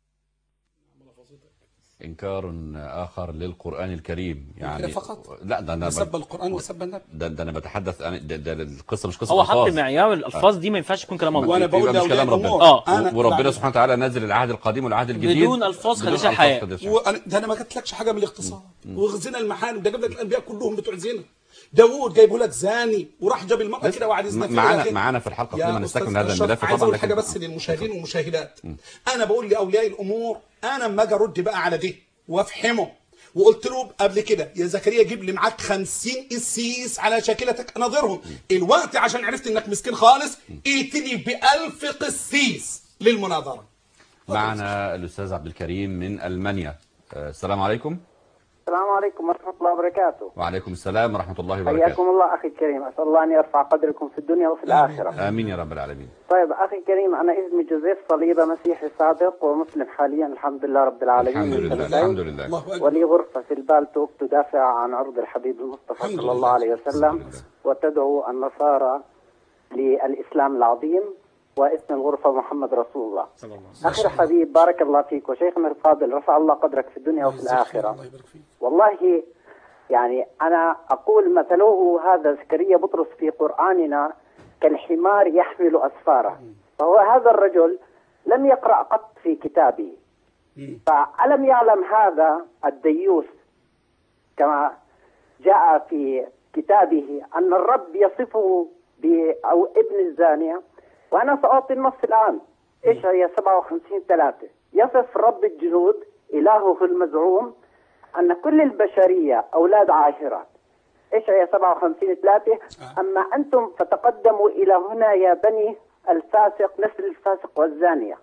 انكار اخر للقران الكريم يعني كده فقط؟ لا ده انا سب ب... القران وسب النبي ده, ده انا بتحدث عن ده, ده القصه مش قصه هو حط ألفاظ. معيار الالفاظ دي ما ينفعش يكون كلام الله وأنا بقول يبقى مش لأولياء كلام ربنا الأمور. آه. أنا- وربنا بعد- سبحانه وتعالى نزل العهد القديم والعهد الجديد بدون ألفاظ خديشة ألفاظ الحياة. خديشة الحياة. وأنا ده انا ما قلتلكش حاجه من الاغتصاب وغزنا المحارم ده جاب لك الانبياء كلهم بتوع زنا داوود جايبه لك زاني وراح جاب المراه بس كده وقعد يزنا فيها معانا لكن- معانا في الحلقه يا قبل ما أستاذ نستكمل هذا أشرف، الملف عايز طبعا اقول حاجه لكن بس للمشاهدين والمشاهدات انا بقول لاولياء الامور انا اما اجي ارد بقى على دي وافحمه وقلت له قبل كده يا زكريا جيب لي معاك 50 قسيس على شاكلتك اناظرهم الوقت عشان عرفت انك مسكين خالص ائتني ب 1000 قسيس للمناظره معنا الاستاذ عبد الكريم من المانيا آه، السلام عليكم السلام عليكم ورحمة الله وبركاته وعليكم السلام ورحمه الله حياكم وبركاته الله أخي الكريم أسأل الله أن يرفع قدركم في الدنيا وفي الآخرة امين يا رب العالمين طيب أخي الكريم أنا اسمي جوزيف صليبة مسيحي سابق ومسلم حاليا الحمد لله رب العالمين الحمد من لله سنتين. الحمد لله الله اكبر ولي غرفة في البالتوك تدافع عن عرض الحبيب المصطفى الحمد صلى لله. الله عليه وسلم وتدعو النصارى للإسلام العظيم واسم الغرفة محمد رسول الله أخي الحبيب بارك الله فيك وشيخنا الفاضل رفع الله قدرك في الدنيا وفي الآخرة الله يبارك فيك والله يعني أنا أقول مثله هذا زكريا بطرس في قرآننا كالحمار يحمل أسفاره فهو هذا الرجل لم يقرأ قط في كتابه فألم يعلم هذا الديوث كما جاء في كتابه أن الرب يصفه ب أو ابن الزانية وأنا سأعطي النص الآن إيش هي 57 ثلاثة يصف رب الجنود إلهه المزعوم أن كل البشرية أولاد عاهرات إيش هي 57 ثلاثة أما أنتم فتقدموا إلى هنا يا بني الفاسق نسل الفاسق والزانية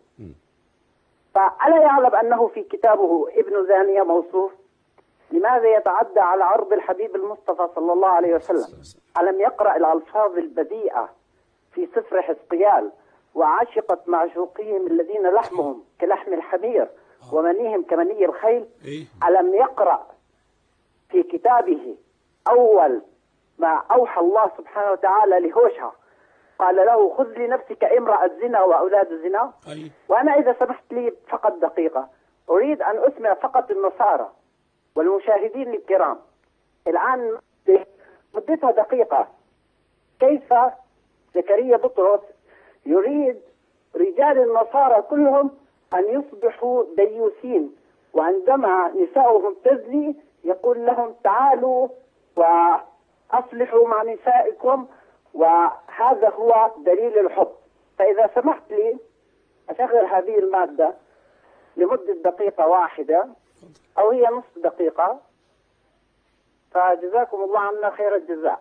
فألا يعلم أنه في كتابه ابن زانية موصوف لماذا يتعدى على عرض الحبيب المصطفى صلى الله عليه وسلم ألم يقرأ الألفاظ البذيئة في سفر حزقيال وعشقت معشوقهم الذين لحمهم كلحم الحمير ومنيهم كمني الخيل إيه؟ ألم يقرأ في كتابه أول ما أوحى الله سبحانه وتعالى لهوشع قال له خذ لنفسك امرأة زنا وأولاد زنا أي. وأنا إذا سمحت لي فقط دقيقة أريد أن أسمع فقط النصارى والمشاهدين الكرام الآن مدتها دقيقة كيف زكريا بطرس يريد رجال النصارى كلهم أن يصبحوا ديوسين وعندما نساؤهم تزني يقول لهم تعالوا وأصلحوا مع نسائكم وهذا هو دليل الحب فإذا سمحت لي أشغل هذه المادة لمدة دقيقة واحدة أو هي نصف دقيقة فجزاكم الله عنا خير الجزاء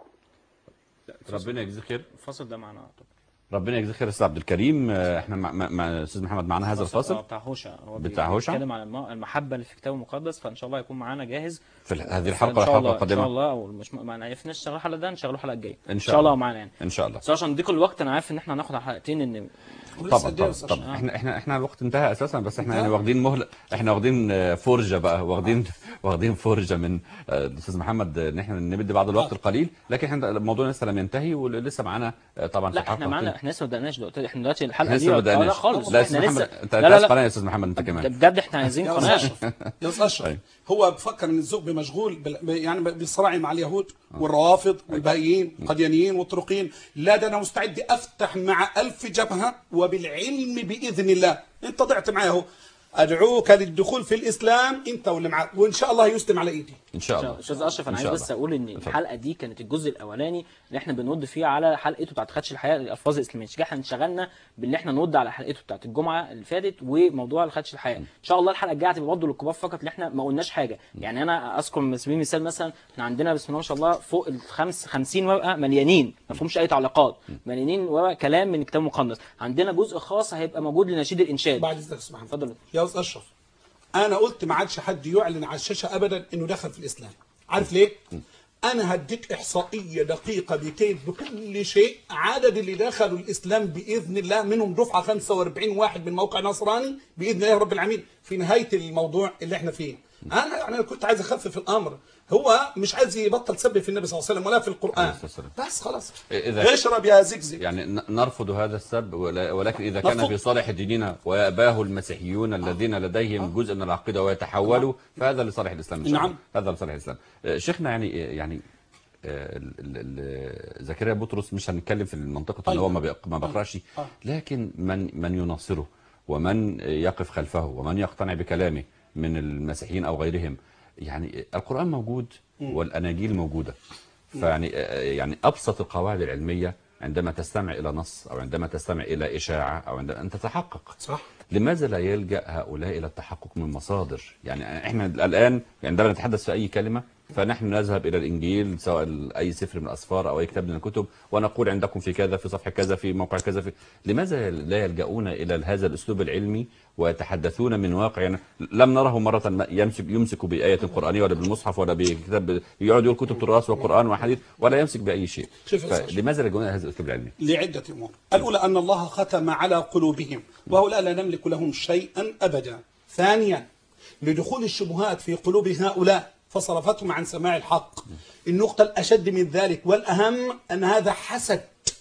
ربنا يجزيك خير الفاصل ده معنا ربنا يجزيك خير يا استاذ عبد الكريم آه، احنا مع, مع, مع استاذ محمد معانا هذا آه، الفاصل بتاع هوشع هو بتاع هوشع؟ بيتكلم عن الم- المحبه اللي في الكتاب المقدس فان شاء الله يكون معانا جاهز في ال- هذه الحلقة ان ولا شاء الحلقة الله ان القادمة؟ شاء الله او مش ما عرفناش نشتغل الحلقه ده نشغله الحلقه الجايه إن ان شاء شاء الله الله. معانا يعني ان شاء الله بس عشان نضيق الوقت انا عارف ان احنا هناخد على حلقتين ان طبعا طبعا طبعا احنا احنا احنا الوقت انتهى اساسا بس احنا يعني واخدين مهله احنا واخدين آه، فرجه بقى واخدين واخدين فرجه من آه، الاستاذ محمد آه، ان احنا نمد بعض الوقت القليل لكن احنا الموضوع لسه لم ينتهي ولسه معانا آه، طبعا في لا الحلقة احنا معانا القادمة. احنا لسه ما بدأناش دلوقتي احنا دلوقتي الحلقه لسه دي ما آه، بدأناش لا خالص لا يا استاذ احنا محمد لسه انت لا انت لا عايز لا قناه يا استاذ محمد انت كمان بجد احنا عايزين يا قناه أستاذ أشرف، يا أستاذ أشرف هو بفكر ان الزوج مشغول بال- ب- يعني بالصراع مع اليهود والروافض والبهائيين والقديانيين والطرقيين لا ده انا مستعد افتح مع ألف جبهه وبالعلم باذن الله انت ضعت معي اهو ادعوك للدخول في الاسلام انت واللي معاك وان شاء الله يسلم على ايدي ان شاء استاذ اشرف انا إن عايز شاء بس الله. اقول ان الحلقه دي كانت الجزء الاولاني اللي احنا بنرد فيه على حلقته بتاعت خدش الحياه الالفاظ الاسلاميه عشان كده احنا انشغلنا باللي احنا نرد على حلقته بتاعت الجمعه اللي فاتت وموضوع خدش الحياه ان شاء الله الحلقه الجايه هتبقى برضه للكبار فقط اللي احنا ما قلناش حاجه يعني انا اذكر على سبيل المثال مثلا احنا عندنا بسم الله ما شاء الله فوق الخمس 50 ورقه مليانين ما فيهمش اي تعليقات مليانين ورقه كلام من الكتاب المقدس عندنا جزء خاص هيبقى موجود لنشيد الانشاد بعد اذنك اسمح اتفضل يا استاذ اشرف انا قلت ما عادش حد يعلن على الشاشه ابدا انه دخل في الاسلام عارف ليه انا هديك احصائيه دقيقه بكيف بكل شيء عدد اللي دخلوا الاسلام باذن الله منهم دفعه 45 واحد من موقع نصراني باذن الله رب العالمين في نهايه الموضوع اللي احنا فيه انا يعني كنت عايز اخفف الامر هو مش عايز يبطل سب في النبي صلى الله عليه وسلم ولا في القران بس خلاص إذا اشرب يا زكزك يعني ن- نرفض هذا السب ولا- ولكن إذا كان نرفض. في صالح ديننا ويأباه المسيحيون الذين لديهم جزء من العقيدة ويتحولوا فهذا لصالح الإسلام إن شاء الله. نعم. هذا لصالح الإسلام آه، شيخنا يعني يعني آه، ال- ال- ال- زكريا بطرس مش هنتكلم في المنطقة ان هو ما بيق- ما بيقراش لكن من من يناصره ومن يقف خلفه ومن يقتنع بكلامه من المسيحيين او غيرهم يعني القرآن موجود مم. والأناجيل موجودة فيعني آه، يعني ابسط القواعد العلميه عندما تستمع الى نص او عندما تستمع الى اشاعه او عندما ان تتحقق صح لماذا لا يلجا هؤلاء الى التحقق من مصادر يعني احنا الان عندما نتحدث في اي كلمه فنحن نذهب الى الانجيل سواء اي سفر من الاسفار او اي كتاب من الكتب ونقول عندكم في كذا في صفحه كذا في موقع كذا في لماذا لا يلجؤون الى هذا الاسلوب العلمي ويتحدثون من واقع يعني لم نره مره ما يمسك يمسك بايه قرانيه ولا بالمصحف ولا بكتاب يقعد يقول كتب تراث وقران وحديث ولا يمسك باي شيء شوف يا أستاذ. فلماذا لا يلجؤون الى هذا الاسلوب العلمي لعدة أمور الأولى أن الله ختم على قلوبهم وهؤلاء لا نملك لهم شيئا أبدا ثانيا لدخول الشبهات في قلوب هؤلاء فصرفتهم عن سماع الحق النقطة الأشد من ذلك والأهم أن هذا حسد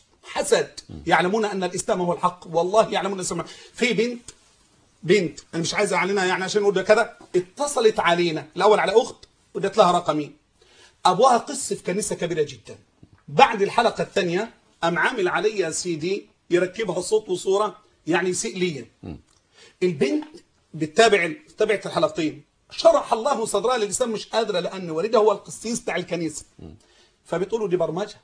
حسد يعلمون أن الإسلام هو الحق والله يعلمون الإسلام في بنت بنت أنا مش عايز أعلنها يعني عشان نقول ده كذا اتصلت علينا الأول على أخت ودت لها رقمين أبوها قس في كنيسة كبيرة جدا بعد الحلقة الثانية أم عامل عليا سي دي يركبها صوت وصورة يعني يسيء ليا البنت بتتابع تابعت الحلقتين شرح الله صدرها للإسلام مش قادرة لأن والدها هو القسيس بتاع الكنيسة فبتقولوا دي برمجة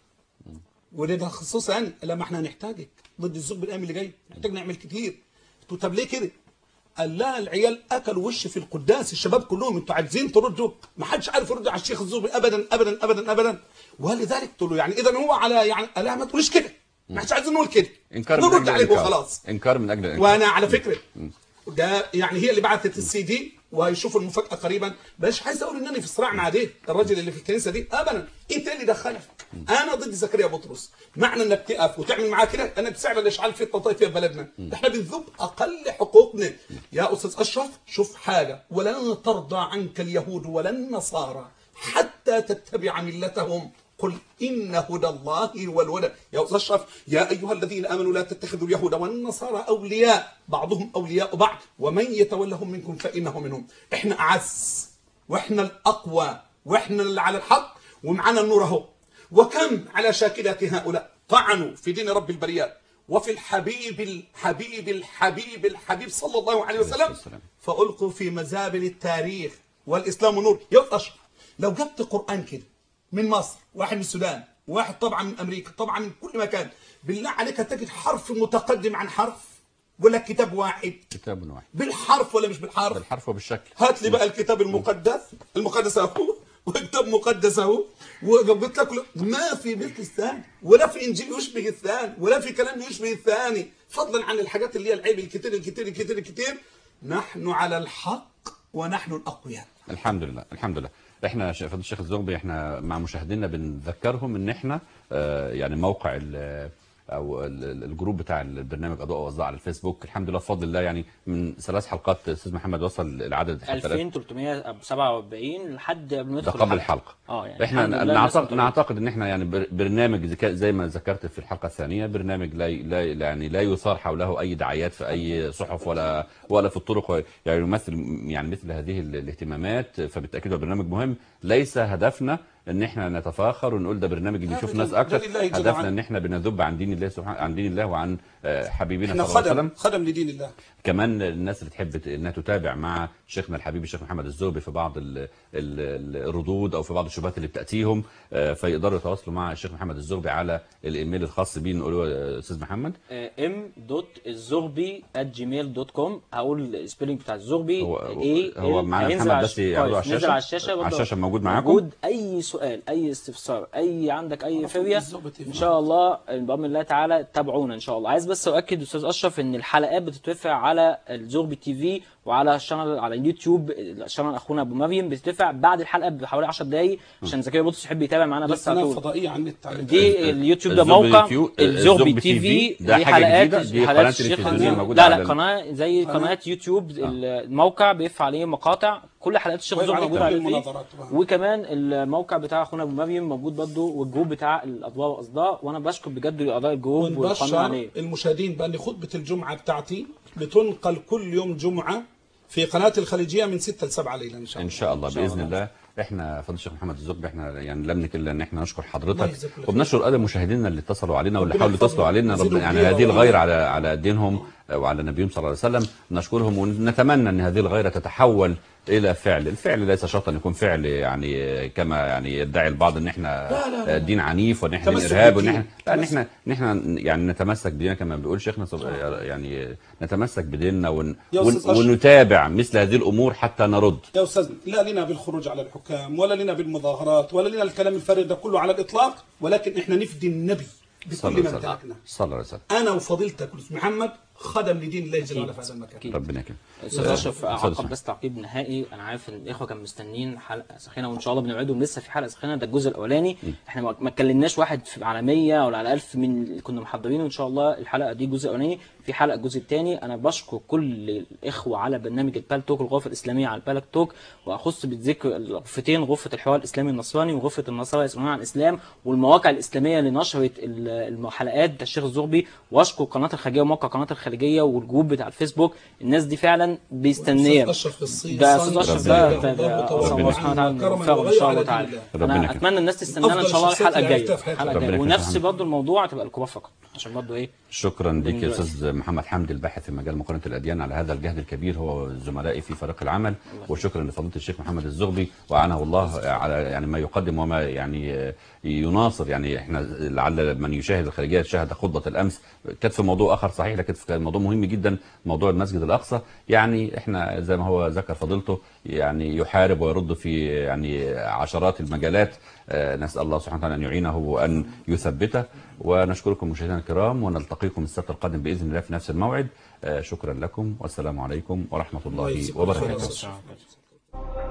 وده ده خصوص يعني لما احنا هنحتاجك ضد الزوج بالأيام اللي جاي نحتاج نعمل كتير قلت له طب ليه كده قال لا العيال اكلوا وش في القداس الشباب كلهم انتوا عايزين تردوا ما حدش عارف يرد على الشيخ الزوبي ابدا ابدا ابدا ابدا ولذلك قلت له يعني اذا هو على يعني لا ما تقوليش كده ما حدش عايزين نقول كده انكار من نرد اجل عليه الانكار وخلاص انكار من اجل الانكار وانا على فكره ده يعني هي اللي بعتت السي دي وهيشوفوا المفاجاه قريبا مش عايز اقول انني في صراع مع ده الراجل اللي في الكنيسه دي ابدا انت اللي دخلك انا ضد زكريا بطرس معنى انك تقف وتعمل معاه كده انا بسعر الاشعال في التطايف في بلدنا احنا بنذوب اقل حقوقنا يا استاذ اشرف شوف حاجه ولن ترضى عنك اليهود ولا النصارى حتى تتبع ملتهم قل إن هدى الله هو الهدى يا أستاذ أشرف يا أيها الذين آمنوا لا تتخذوا اليهود والنصارى أولياء بعضهم أولياء بعض ومن يتولهم منكم فإنه منهم إحنا أعز وإحنا الأقوى وإحنا اللي على الحق ومعنا النور أهو وكم على شاكلة هؤلاء طعنوا في دين رب البريات وفي الحبيب الحبيب الحبيب الحبيب صلى الله عليه وسلم فألقوا في مزابل التاريخ والإسلام نور يا أشرف لو جبت قرآن كده من مصر واحد من السودان واحد طبعا من امريكا طبعا من كل مكان بالله عليك تجد حرف متقدم عن حرف ولا كتاب واحد كتاب واحد بالحرف ولا مش بالحرف بالحرف وبالشكل هات لي بقى الكتاب المقدس المقدس اهو وكتاب مقدس اهو وقلت لك ما في مثل الثاني ولا في انجيل يشبه الثاني ولا في كلام يشبه الثاني فضلا عن الحاجات اللي هي العيب الكتير الكتير الكتير الكتير نحن على الحق ونحن الاقوياء الحمد لله الحمد لله احنا ش- فضيله الشيخ الزغبي احنا مع مشاهدينا بنذكرهم ان احنا آه، يعني موقع ال- او ال- ال- الجروب بتاع البرنامج اضواء واصداء على الفيسبوك الحمد لله بفضل الله يعني من ثلاث حلقات استاذ محمد وصل العدد حتى الآن. 2347 لحد قبل ما ده ندخل قبل الحلقه اه يعني احنا الحمد لله الناس نعتقد بتقول. نعتقد ان احنا يعني بر- برنامج زي كا- زي ما ذكرت في الحلقه الثانيه برنامج لا ي- لا يعني لا يثار حوله اي دعايات في اي صحف ولا ولا في الطرق يعني يمثل يعني مثل هذه ال- الاهتمامات فبالتاكيد هو برنامج مهم ليس هدفنا ان احنا نتفاخر ونقول ده برنامج بيشوف أبداً. ناس ده اكتر لله جل هدفنا وعلا. ان احنا بنذب عن دين الله سبحانه عن دين الله وعن آه، حبيبنا احنا صلى الله عليه خدم وسلم خدم لدين الله كمان الناس اللي تحب ت- انها تتابع مع شيخنا الحبيب الشيخ محمد الزغبي في بعض ال- ال- ال- الردود او في بعض الشبهات اللي بتاتيهم آه، فيقدروا يتواصلوا مع الشيخ محمد الزغبي على الايميل الخاص بيه نقول له يا استاذ محمد ام دوت الزغبي جيميل دوت كوم هقول السبيلنج بتاع الزغبي هو- ايه هو معانا هينزل محمد على بس الش- يعرضه على كويس، نزل الشاشة. على الشاشه على برضه. الشاشة موجود معاكم. موجود اي سؤال اي استفسار اي عندك اي فيريا ان شاء الله بامر الله تعالى تابعونا ان شاء الله عايز بس اؤكد استاذ اشرف ان الحلقات بتترفع على الزغبي تي في وعلى الشانل على اليوتيوب شانل اخونا ابو مريم بتترفع بعد الحلقه بحوالي 10 دقائق عشان زكريا بطرس يحب يتابع معانا دي بس على قناه طول فضائيه على النت على دي اليوتيوب ده الزغبي موقع تيو- الزغبي الزغبي تي في ده دي حاجة حلقات جديدة، دي حلقات قناة الشيخ تلفزيونية الزغبي. موجودة لا لا على ال- قناه زي قناة. قناه يوتيوب الموقع بيرفع عليه مقاطع كل حلقات الشيخ ويبقى الزغبي عليه موجوده كل عليه فيه المناظرات طبعاً. وكمان الموقع بتاع اخونا ابو مريم موجود برضه والجروب بتاع الاضواء واصداء وانا بشكر بجد اعضاء الجروب والقانون ونبشر عليه المشاهدين بان خطبه الجمعه بتاعتي بتنقل كل يوم جمعه في قناه الخليجيه من 6 ل 7 ليلا ان شاء الله ان شاء الله إن شاء باذن الله. الله احنا فضل الشيخ محمد الزغبي احنا يعني لم نكن الا ان احنا نشكر الله حضرتك يجزاك الله وبنشكر ادب مشاهدينا اللي اتصلوا علينا واللي ربنا حاولوا يحفظهم يتصلوا علينا رب ويزيدهم يعني خيرا هذه وعلا. الغيره على على دينهم وعلى نبيهم صلى الله عليه وسلم نشكرهم ونتمنى ان هذه الغيره تتحول الى فعل الفعل ليس شرطا ان يكون فعل يعني كما يعني يدعي البعض ان احنا لا، لا، لا. دين عنيف وان احنا دين تمسك ارهاب وان بالدين. احنا لا ان تمسك. احنا ان احنا يعني نتمسك بديننا كما بيقول شيخنا صب- يعني نتمسك بديننا ون يا ون أستاذ أشرف. ونتابع مثل هذه الامور حتى نرد يا استاذ لا لنا بالخروج على الحكام ولا لنا بالمظاهرات ولا لنا الكلام الفارغ ده كله على الاطلاق ولكن احنا نفدي النبي صلى بكل الله ما عليه وسلم امتلكنا صلى الله عليه وسلم انا وفضيلتك الاستاذ محمد خدم لدين الله جل وعلا في هذا المكان ربنا يكرمك استاذ آه، اشرف أستاذ اعقب إسماعيل. بس تعقيب نهائي انا عارف ان الاخوه كانوا مستنيين حلقه سخينه وان شاء الله بنوعدهم لسه في حلقه سخينه ده الجزء الاولاني احنا ما ما اتكلمناش واحد في- على 100 ولا على 1000 من اللي كنا محضرينه ان شاء الله الحلقه دي الجزء الاولاني في حلقه الجزء الثاني انا بشكر كل الاخوه على برنامج البال توك الغرفه الاسلاميه على البال توك واخص بالذكر الغرفتين غرفه الحوار الاسلامي النصراني وغرفه النصارى يسالون عن الاسلام والمواقع الاسلاميه اللي نشرت ال- الحلقات بتاع الشيخ الزغبي واشكر قناه الخارجيه وموقع قناه الخارجيه والجروب بتاع الفيسبوك الناس دي فعلا بيستنيه أستاذ أشرف في الصين ده صلى استاذ اشرف الله ده عليه ده- وسلم. ده اسال الله ربنا سبحانه وتعالى كرما يوفقه ان وغير شاء على الله دين تعالى الله. ربنا انا يكرمك. اتمنى الناس تستنانا ان أفضل شاء الله الشخصيات الحلقه اللي الجايه عرفتها في حياتي. الحلقه ربنا الجايه يكرمك. ونفس برضه الموضوع هتبقى الكبار فقط عشان برضه ايه شكرا من لك يا دلوقتي. استاذ محمد حمدي الباحث في مجال مقارنه الاديان على هذا الجهد الكبير هو زملائي في فريق العمل وشكرا لفضيله الشيخ محمد الزغبي وعنه الله على يعني ما يقدم وما يعني يناصر يعني احنا لعل من يشاهد الخارجيه شاهد خطبه الامس كانت في موضوع اخر صحيح لكن في موضوع مهم جدا موضوع المسجد الاقصى يعني احنا زي ما هو ذكر فضيلته يعني يحارب ويرد في يعني عشرات المجالات آه، نسال الله سبحانه وتعالى ان يعينه وان يثبته ونشكركم مشاهدينا الكرام ونلتقيكم السبت القادم باذن الله في نفس الموعد آه، شكرا لكم والسلام عليكم ورحمه الله يجزيكم خيرا. وبركاته